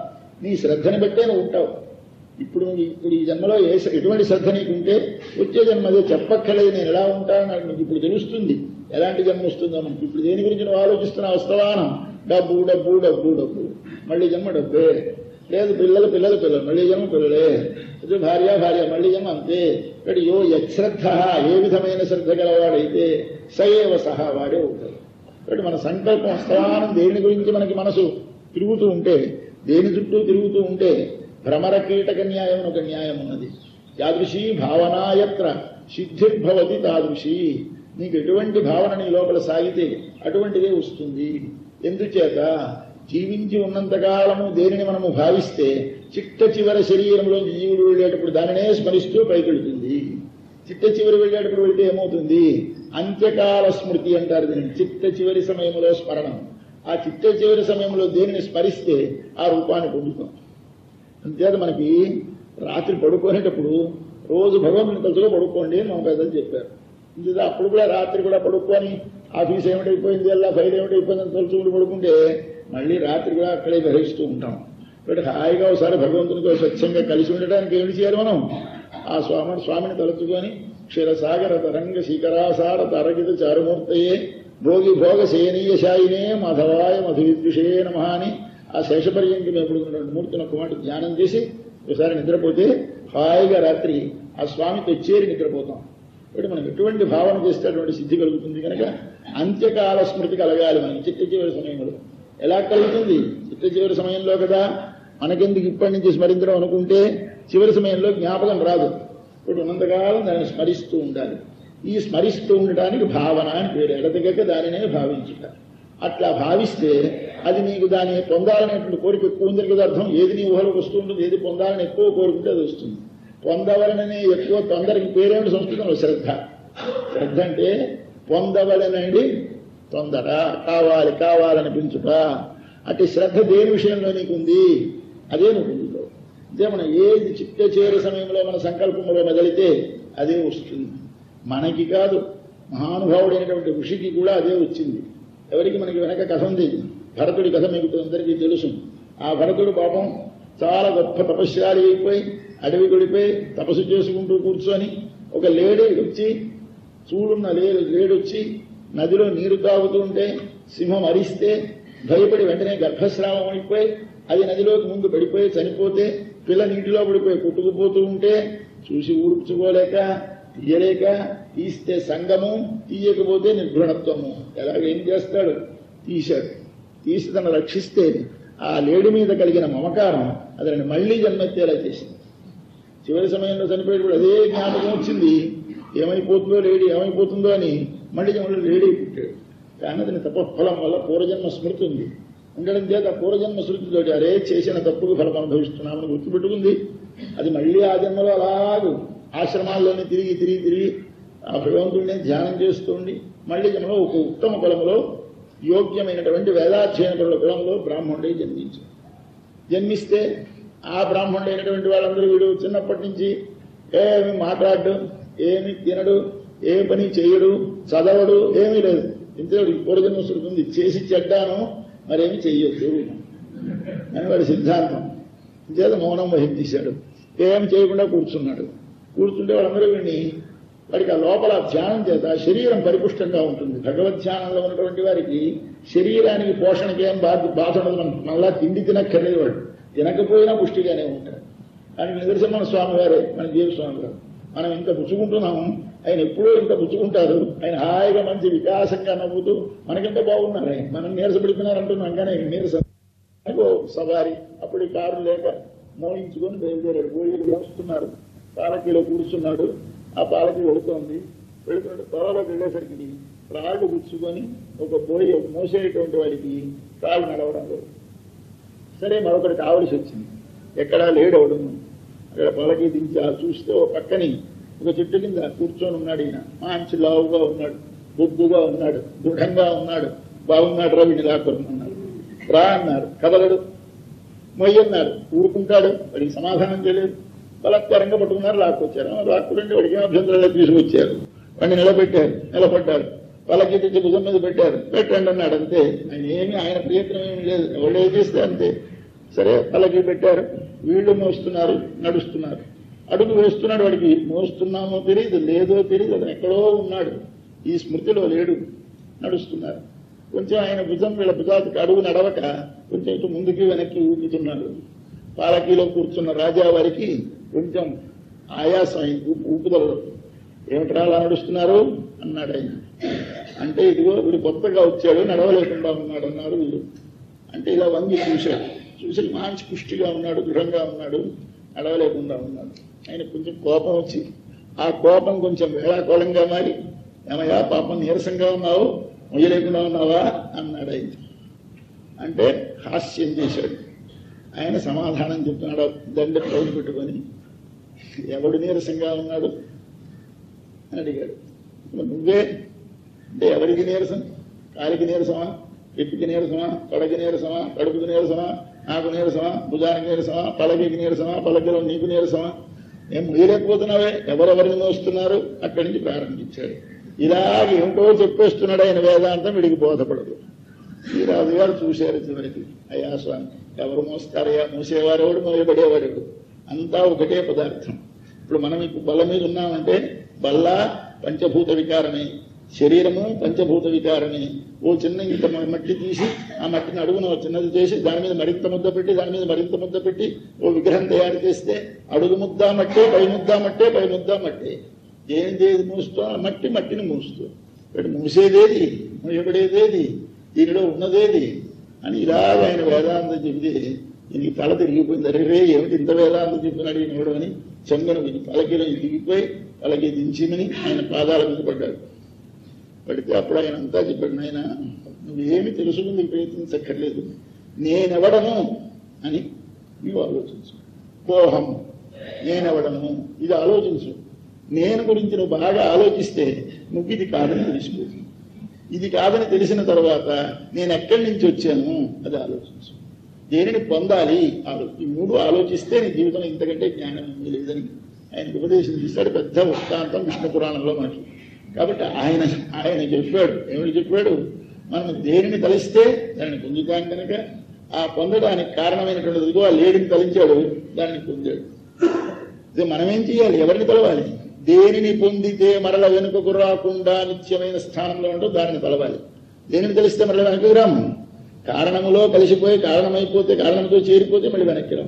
నీ శ్రద్ధని బట్టే నువ్వు ఉంటావు ఇప్పుడు నువ్వు ఇప్పుడు ఈ జన్మలో ఏ ఎటువంటి శ్రద్ధ నీకుంటే వచ్చే జన్మ అదే చెప్పక్కర్లేదు నేను ఎలా ఉంటాను నాకు నీకు ఇప్పుడు తెలుస్తుంది ఎలాంటి జన్మ వస్తుందో మనకి ఇప్పుడు దేని గురించి నువ్వు ఆలోచిస్తున్నా వస్తవానం డబ్బు డబ్బు డబ్బు డబ్బు మళ్ళీ జన్మ డబ్బే లేదు పిల్లలు పిల్లలు పిల్లలు మళ్ళీ జన్మ పిల్లలే ఇది భార్య భార్య మళ్ళీ జన్మ అంతే ఇక్కడ యో యశ్రద్ధ ఏ విధమైన శ్రద్ధ గలవాడైతే సయేవ సహా వాడే ఉంటాడు కాబట్టి మన సంకల్పం స్థానం దేని గురించి మనకి మనసు తిరుగుతూ ఉంటే దేని చుట్టూ తిరుగుతూ ఉంటే భ్రమర కీటక న్యాయం అని ఒక న్యాయం ఉన్నది యాదృశీ భావనాయత్ర సిద్ధిర్భవతి తాదృశీ నీకు ఎటువంటి భావన నీ లోపల సాగితే అటువంటిదే వస్తుంది ఎందుచేత జీవించి ఉన్నంతకాలము దేనిని మనము భావిస్తే చిట్ట చివరి శరీరంలో జీవుడు వెళ్ళేటప్పుడు దానినే స్మరిస్తూ పైకెళ్తుంది చిట్ట చివరి వెళ్ళేటప్పుడు వెళ్తే ఏమవుతుంది అంత్యకాల స్మృతి అంటారు దీనిని చిట్ట చివరి సమయంలో స్మరణం ఆ చిట్ట చివరి సమయంలో దేనిని స్మరిస్తే ఆ రూపాన్ని పొందుతాం అంతేత మనకి రాత్రి పడుకునేటప్పుడు రోజు భగవంతుని తలుచుగా పడుకోండి అని మా పెద్దలు చెప్పారు ఇందులో అప్పుడు కూడా రాత్రి కూడా పడుకొని ఆఫీస్ ఏమిటైపోయింది అలా ఫైల్ ఏమిటైపోయిందని తలుచుకుంటూ పడుకుంటే మళ్ళీ రాత్రి కూడా అక్కడే గ్రహిస్తూ ఉంటాం కాబట్టి హాయిగా ఒకసారి భగవంతునితో స్వచ్ఛంగా కలిసి ఉండడానికి ఏమిటి చేయాలి మనం ఆ స్వామిని స్వామిని తలుచుకొని క్షీరసాగర తరంగ శిఖరాసార తరగిత చారుమూర్తయే భోగి భోగ శయనీయ శాయినే మధవాయ మధువిద్విషే నమ అని ఆ శేషపర్యంకి మేము రెండు మూర్తుల కుమార్తె ధ్యానం చేసి ఒకసారి నిద్రపోతే హాయిగా రాత్రి ఆ స్వామితో చేరి నిద్రపోతాం కాబట్టి మనం ఎటువంటి భావన చేస్తే అటువంటి సిద్ధి కలుగుతుంది కనుక అంత్యకాల స్మృతి కలగాలి మనకి చిట్ట చివరి సమయంలో ఎలా కలుగుతుంది చిట్ట చివరి సమయంలో కదా మనకెందుకు ఇప్పటి నుంచి స్మరించడం అనుకుంటే చివరి సమయంలో జ్ఞాపకం రాదు ఇప్పుడు ఉన్నంతకాలం దాన్ని స్మరిస్తూ ఉండాలి ఈ స్మరిస్తూ ఉండటానికి భావన అని పేరు ఎడతెగక దానినే భావించుట అట్లా భావిస్తే అది నీకు దాన్ని పొందాలనేటువంటి కోరిక ఎక్కువ ఉంది కదా అర్థం ఏది నీ ఊహలోకి వస్తూ ఉంటుంది ఏది పొందాలని ఎక్కువ కోరుకుంటే అది వస్తుంది పొందవలనని ఎక్కువ తొందరకి పేరేమిటి సంస్కృతంలో శ్రద్ధ శ్రద్ధ అంటే పొందవలనండి తొందర కావాలి కావాలని పెంచుట అటు శ్రద్ధ దేని విషయంలో నీకుంది అదే నువ్వు పొందుతావు అదే మనం ఏది చిట్ట చేరే సమయంలో మన సంకల్పంలో మెదలితే అదే వస్తుంది మనకి కాదు మహానుభావుడైనటువంటి ఋషికి కూడా అదే వచ్చింది ఎవరికి మనకి వెనక కథ ఉంది భరతుడి కథ మీకు అందరికీ తెలుసు ఆ భరతుడు పాపం చాలా గొప్ప తపశ్శాలి అయిపోయి అడవి గడిపోయి తపస్సు చేసుకుంటూ కూర్చొని ఒక లేడీ వచ్చి చూడున్న లేడు లేడొచ్చి నదిలో నీరు తాగుతూ ఉంటే సింహం అరిస్తే భయపడి వెంటనే గర్భస్రావం అయిపోయి అది నదిలోకి ముందు పడిపోయి చనిపోతే పిల్ల నీటిలో పడిపోయి కొట్టుకుపోతూ ఉంటే చూసి ఊడ్చుకోలేక తీయలేక తీస్తే సంగము తీయకపోతే నిర్గుణత్వము ఎలాగ ఏం చేస్తాడు తీశాడు తీసి తను రక్షిస్తే ఆ లేడి మీద కలిగిన మమకారం అతని మళ్లీ జన్మెత్తేలా చేసింది చివరి సమయంలో చనిపోయేటప్పుడు అదే జ్ఞాపకం వచ్చింది ఏమైపోతుందో లేడి ఏమైపోతుందో అని మళ్ళీ మళ్ళీ లేడీ పుట్టాడు కానీ అతని తపఫలం వల్ల పూర్వజన్మ స్మృతి ఉంది ఉండడం చేత పూర్వజన్మ స్మృతితోటి అరే చేసిన తప్పుకు ఫలం అనుభవిస్తున్నామని గుర్తుపెట్టుకుంది అది మళ్ళీ ఆ జన్మలో అలాగూ ఆశ్రమాల్లోనే తిరిగి తిరిగి తిరిగి ఆ భగవంతుడిని ధ్యానం చేస్తుండి మళ్ళీ జన్మలో ఒక ఉత్తమ కులంలో యోగ్యమైనటువంటి వేదాధ్యయన పరుల కులంలో బ్రాహ్మణుడే జన్మించాడు జన్మిస్తే ఆ బ్రాహ్మణుడైనటువంటి వాళ్ళందరూ వీడు చిన్నప్పటి నుంచి ఏమి మాట్లాడు ఏమి తినడు ఏ పని చేయడు చదవడు ఏమీ లేదు ఇంతేడు పూర్వజన్మ శృతి ఉంది చేసి చెడ్డాను మరేమి చెయ్యొద్దు అని వాడి సిద్ధాంతం చేత మౌనం వహించేశాడు ఏం చేయకుండా కూర్చున్నాడు కూర్చుంటే వాళ్ళందరూ వీడిని వాడికి ఆ లోపల ధ్యానం చేత శరీరం పరిపుష్టంగా ఉంటుంది భగవద్ ధ్యానంలో ఉన్నటువంటి వారికి శరీరానికి పోషణకి ఏం బాధ బాధ ఉండదు మనకు మళ్ళా తిండి తినక్కర్లేదు వాడు తినకపోయినా పుష్టిగానే ఉంటాడు కానీ నిదర్శన స్వామి వారే మన జీవ స్వామి గారు మనం ఇంత పుచ్చుకుంటున్నాము ఆయన ఎప్పుడూ ఇంత పుచ్చుకుంటారు ఆయన హాయిగా మంచి వికాసంగా నవ్వుతూ మనకంటే బాగున్నారు ఆయన మనం నీరసపడిపోయినారు అంటున్నాం కానీ ఆయన నీరసం ఓ సవారి అప్పుడు ఈ కారు లేక మోయించుకొని బయలుదేరాడు పోయి వస్తున్నారు పాలకీలో కూర్చున్నాడు ఆ పాలకి వెళుతోంది వెళుతుంటే త్వరలోకి వెళ్ళేసరికి రాళ్ళు గుచ్చుకొని ఒక బోయి మోసేటువంటి వాడికి కాళ్ళు నడవడం లేదు సరే మరొకటి కావలసి వచ్చింది ఎక్కడా లేడవడం అక్కడ పలకి దించి ఆ చూస్తే ఓ పక్కని ఒక చెట్టు కింద కూర్చొని ఉన్నాడు ఈయన మంచి లావుగా ఉన్నాడు బొద్దుగా ఉన్నాడు దృఢంగా ఉన్నాడు బాగున్నాడు రా వీడిని లాక్కున్నాడు రా అన్నారు కదలడు మొయ్యన్నారు ఊరుకుంటాడు వాడికి సమాధానం చేయలేదు బలత్కారంగా పట్టుకున్నారు లాక్కొచ్చారు లాక్కుంటే వాడికి ఏం అభ్యంతరం లేదు తీసుకొచ్చారు వాడిని నిలబెట్టారు నిలబడ్డారు వాళ్ళకి తెచ్చి భుజం మీద పెట్టారు పెట్టండి అన్నాడు అంతే ఆయన ఏమి ఆయన ప్రయత్నం ఏమి లేదు ఎవరు ఏం చేస్తే అంతే సరే వాళ్ళకి పెట్టారు వీళ్ళు మోస్తున్నారు నడుస్తున్నారు అడుగు వేస్తున్నాడు వాడికి మోస్తున్నామో తెలియదు లేదో తెలియదు అతను ఎక్కడో ఉన్నాడు ఈ స్మృతిలో లేడు నడుస్తున్నారు కొంచెం ఆయన భుజం వీళ్ళ భుజానికి అడుగు నడవక కొంచెం ఇటు ముందుకి వెనక్కి ఊపుతున్నాడు పాలకీలో కూర్చున్న రాజా వారికి కొంచెం ఆయాసం అయింది ఊపు ఊపుదలలో ఏమిట్రా అలా నడుస్తున్నారు అన్నాడు ఆయన అంటే ఇదిగో వీడు కొత్తగా వచ్చాడు నడవలేకుండా ఉన్నాడు అన్నారు వీడు అంటే ఇలా వంగి చూశాడు చూసి మంచి పుష్టిగా ఉన్నాడు దృఢంగా ఉన్నాడు నడవలేకుండా ఉన్నాడు ఆయన కొంచెం కోపం వచ్చి ఆ కోపం కొంచెం వేళాకోళంగా మారి ఏమయ్యా పాపం నీరసంగా ఉన్నావు మొయ్యలేకుండా ఉన్నావా అన్నాడు ఆయన అంటే హాస్యం చేశాడు ఆయన సమాధానం చెప్తున్నాడు దండ కౌలు పెట్టుకొని ఎవడు నీరసంగా ఉన్నాడు అని అడిగాడు "మరి నువ్వే అంటే ఎవరికి నీరసం కాలికి నీరసమా ఎత్తికి నీరసమా తొడకి నీరసమా కడుపుకి నీరసమా నాకు నీరసమా భుజానికి నీరసమా పలకికి నీరసమా పలకిలో నీకు నీరసమా ఏం ముయ్యలేకపోతున్నావే ఎవరెవరిని మోస్తున్నారు అక్కడి నుంచి ప్రారంభించాడు ఇలాగ ఏమిటో చెప్పేస్తున్నాడు ఆయన వేదాంతం వీడికి బోధపడదు ఈ రాజుగారు చూశారు చివరికి అయ్యా స్వామి ఎవరు మోస్తారయ్యా మూసేవారెవడు మోయబడేవాడెవడు అంతా ఒకటే పదార్థం ఇప్పుడు మనం ఇప్పుడు బల్ల మీద ఉన్నామంటే బల్ల పంచభూత వికారమే శరీరము పంచభూత వికారమే ఓ చిన్న ఇంత మ- మట్టి తీసి ఆ మట్టిని అడుగున ఓ చిన్నది చేసి దాని మీద మరింత ముద్ద పెట్టి దాని మీద మరింత ముద్ద పెట్టి ఓ విగ్రహం తయారు చేస్తే అడుగు ముద్ద మట్టే పై ముద్ద మట్టే పై ముద్ద మట్టే ఏం చేది మూస్తూ ఆ మట్టి మట్టిని మూస్తూ ఇక్కడ మూసేదేది మూయబడేదేది దీనిలో ఉన్నదేది అని ఇలాగ ఆయన వేదాంతం చెబితే ఈయనకి తల తిరిగిపోయింది అరే రే ఏమిటి ఇంత వేదాంతం చెప్పినాడు ఈయనడు అని చెంగను విని తలకిలో దిగిపోయి తలకి దించిమని ఆయన పాదాల మీద పడ్డాడు పడితే అప్పుడు ఆయన అంతా చెప్పాడు నాయన నువ్వేమి తెలుసుకుంది ప్రయత్నించక్కర్లేదు నేనెవడను అని నీవు ఆలోచించు కోహం నేనెవడను ఇది ఆలోచించు నేను గురించి నువ్వు బాగా ఆలోచిస్తే నువ్వు ఇది కాదని తెలిసిపోతుంది ఇది కాదని తెలిసిన తర్వాత నేను ఎక్కడి నుంచి వచ్చాను అది ఆలోచించు దేనిని పొందాలి ఆలో- ఈ మూడు ఆలోచిస్తే నీ జీవితం ఇంతకంటే జ్ఞానం ఏమీ లేదని ఆయన ఉపదేశం చేశాడు పెద్ద వృత్తాంతం విష్ణు పురాణంలో మనకి కాబట్టి ఆయన ఆయన చెప్పాడు ఏమిటి చెప్పాడు మనం దేనిని తలిస్తే దానిని పొందుతాం కనుక ఆ పొందడానికి కారణమైనటువంటి ఇదిగో ఆ లేడిని తలించాడు దానిని పొందాడు ఇది మనమేం చేయాలి ఎవరిని తలవాలి దేనిని పొందితే మరల వెనుకకు రాకుండా నిత్యమైన స్థానంలో ఉంటూ దానిని తలవాలి దేనిని తెలిస్తే మరల వెనక్కి రాము కారణములో కలిసిపోయి కారణమైపోతే కారణంతో చేరిపోతే మళ్ళీ వెనక్కి రాము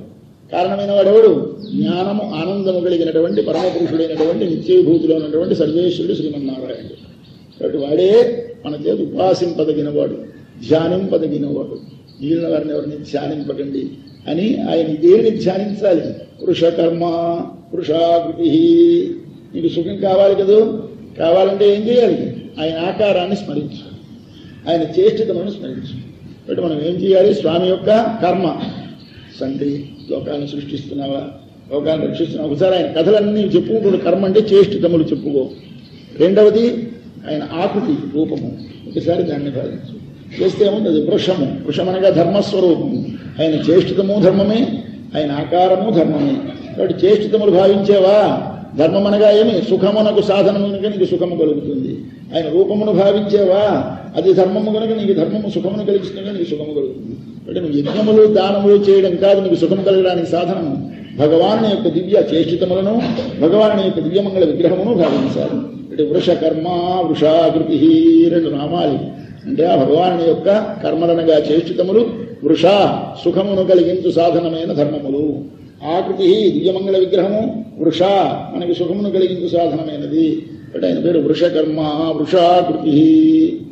కారణమైన వాడెవడు జ్ఞానము ఆనందము కలిగినటువంటి పరమపురుషుడైనటువంటి నిత్యవిభూతిలో ఉన్నటువంటి సర్వేశ్వరుడు శ్రీమన్నారాయణుడు కాబట్టి వాడే మన చేత ఉపాసింపదగినవాడు ధ్యానింపదగినవాడు మిగిలిన వారిని ఎవరిని ధ్యానింపకండి అని ఆయన దేనిని ధ్యానించాలి పురుషకర్మ పురుషాకృతి నీకు సుఖం కావాలి కదూ కావాలంటే ఏం చేయాలి ఆయన ఆకారాన్ని స్మరించు ఆయన చేష్టితలను స్మరించు కాబట్టి మనం ఏం చేయాలి స్వామి యొక్క కర్మ తండ్రి లోకాలను సృష్టిస్తున్నావా లోకాలను రక్షిస్తున్నావా ఒకసారి ఆయన కథలన్నీ చెప్పుకుంటున్న కర్మ అంటే చేష్టితములు చెప్పుకో రెండవది ఆయన ఆకృతి రూపము ఒకసారి దాన్ని భావించు చేస్తే ఏముంది అది వృషము వృషమనగా ధర్మస్వరూపము ఆయన చేష్టితము ధర్మమే ఆయన ఆకారము ధర్మమే కాబట్టి చేష్టితములు భావించేవా ధర్మమనగా ఏమి సుఖమునకు సాధనము కనుక నీకు సుఖము కలుగుతుంది ఆయన రూపమును భావించేవా అది ధర్మము కనుక నీకు ధర్మము సుఖమును కలిగిస్తుంది నీకు సుఖము కలుగుతుంది అంటే నువ్వు యజ్ఞములు దానములు చేయడం కాదు నీకు సుఖం కలగడానికి సాధనము భగవాను యొక్క దివ్య చేష్టితములను భగవాను యొక్క దివ్యమంగళ విగ్రహమును భావించాలి అంటే వృష కర్మ వృషాకృతి రెండు నామాలు అంటే ఆ భగవాను యొక్క కర్మలనగా చేష్టితములు వృష సుఖమును కలిగించు సాధనమైన ధర్మములు ఆకృతి దివ్యమంగళ విగ్రహము వృష మనకి సుఖమును కలిగించు సాధనమైనది అంటే ఆయన పేరు వృషకర్మ వృషాకృతి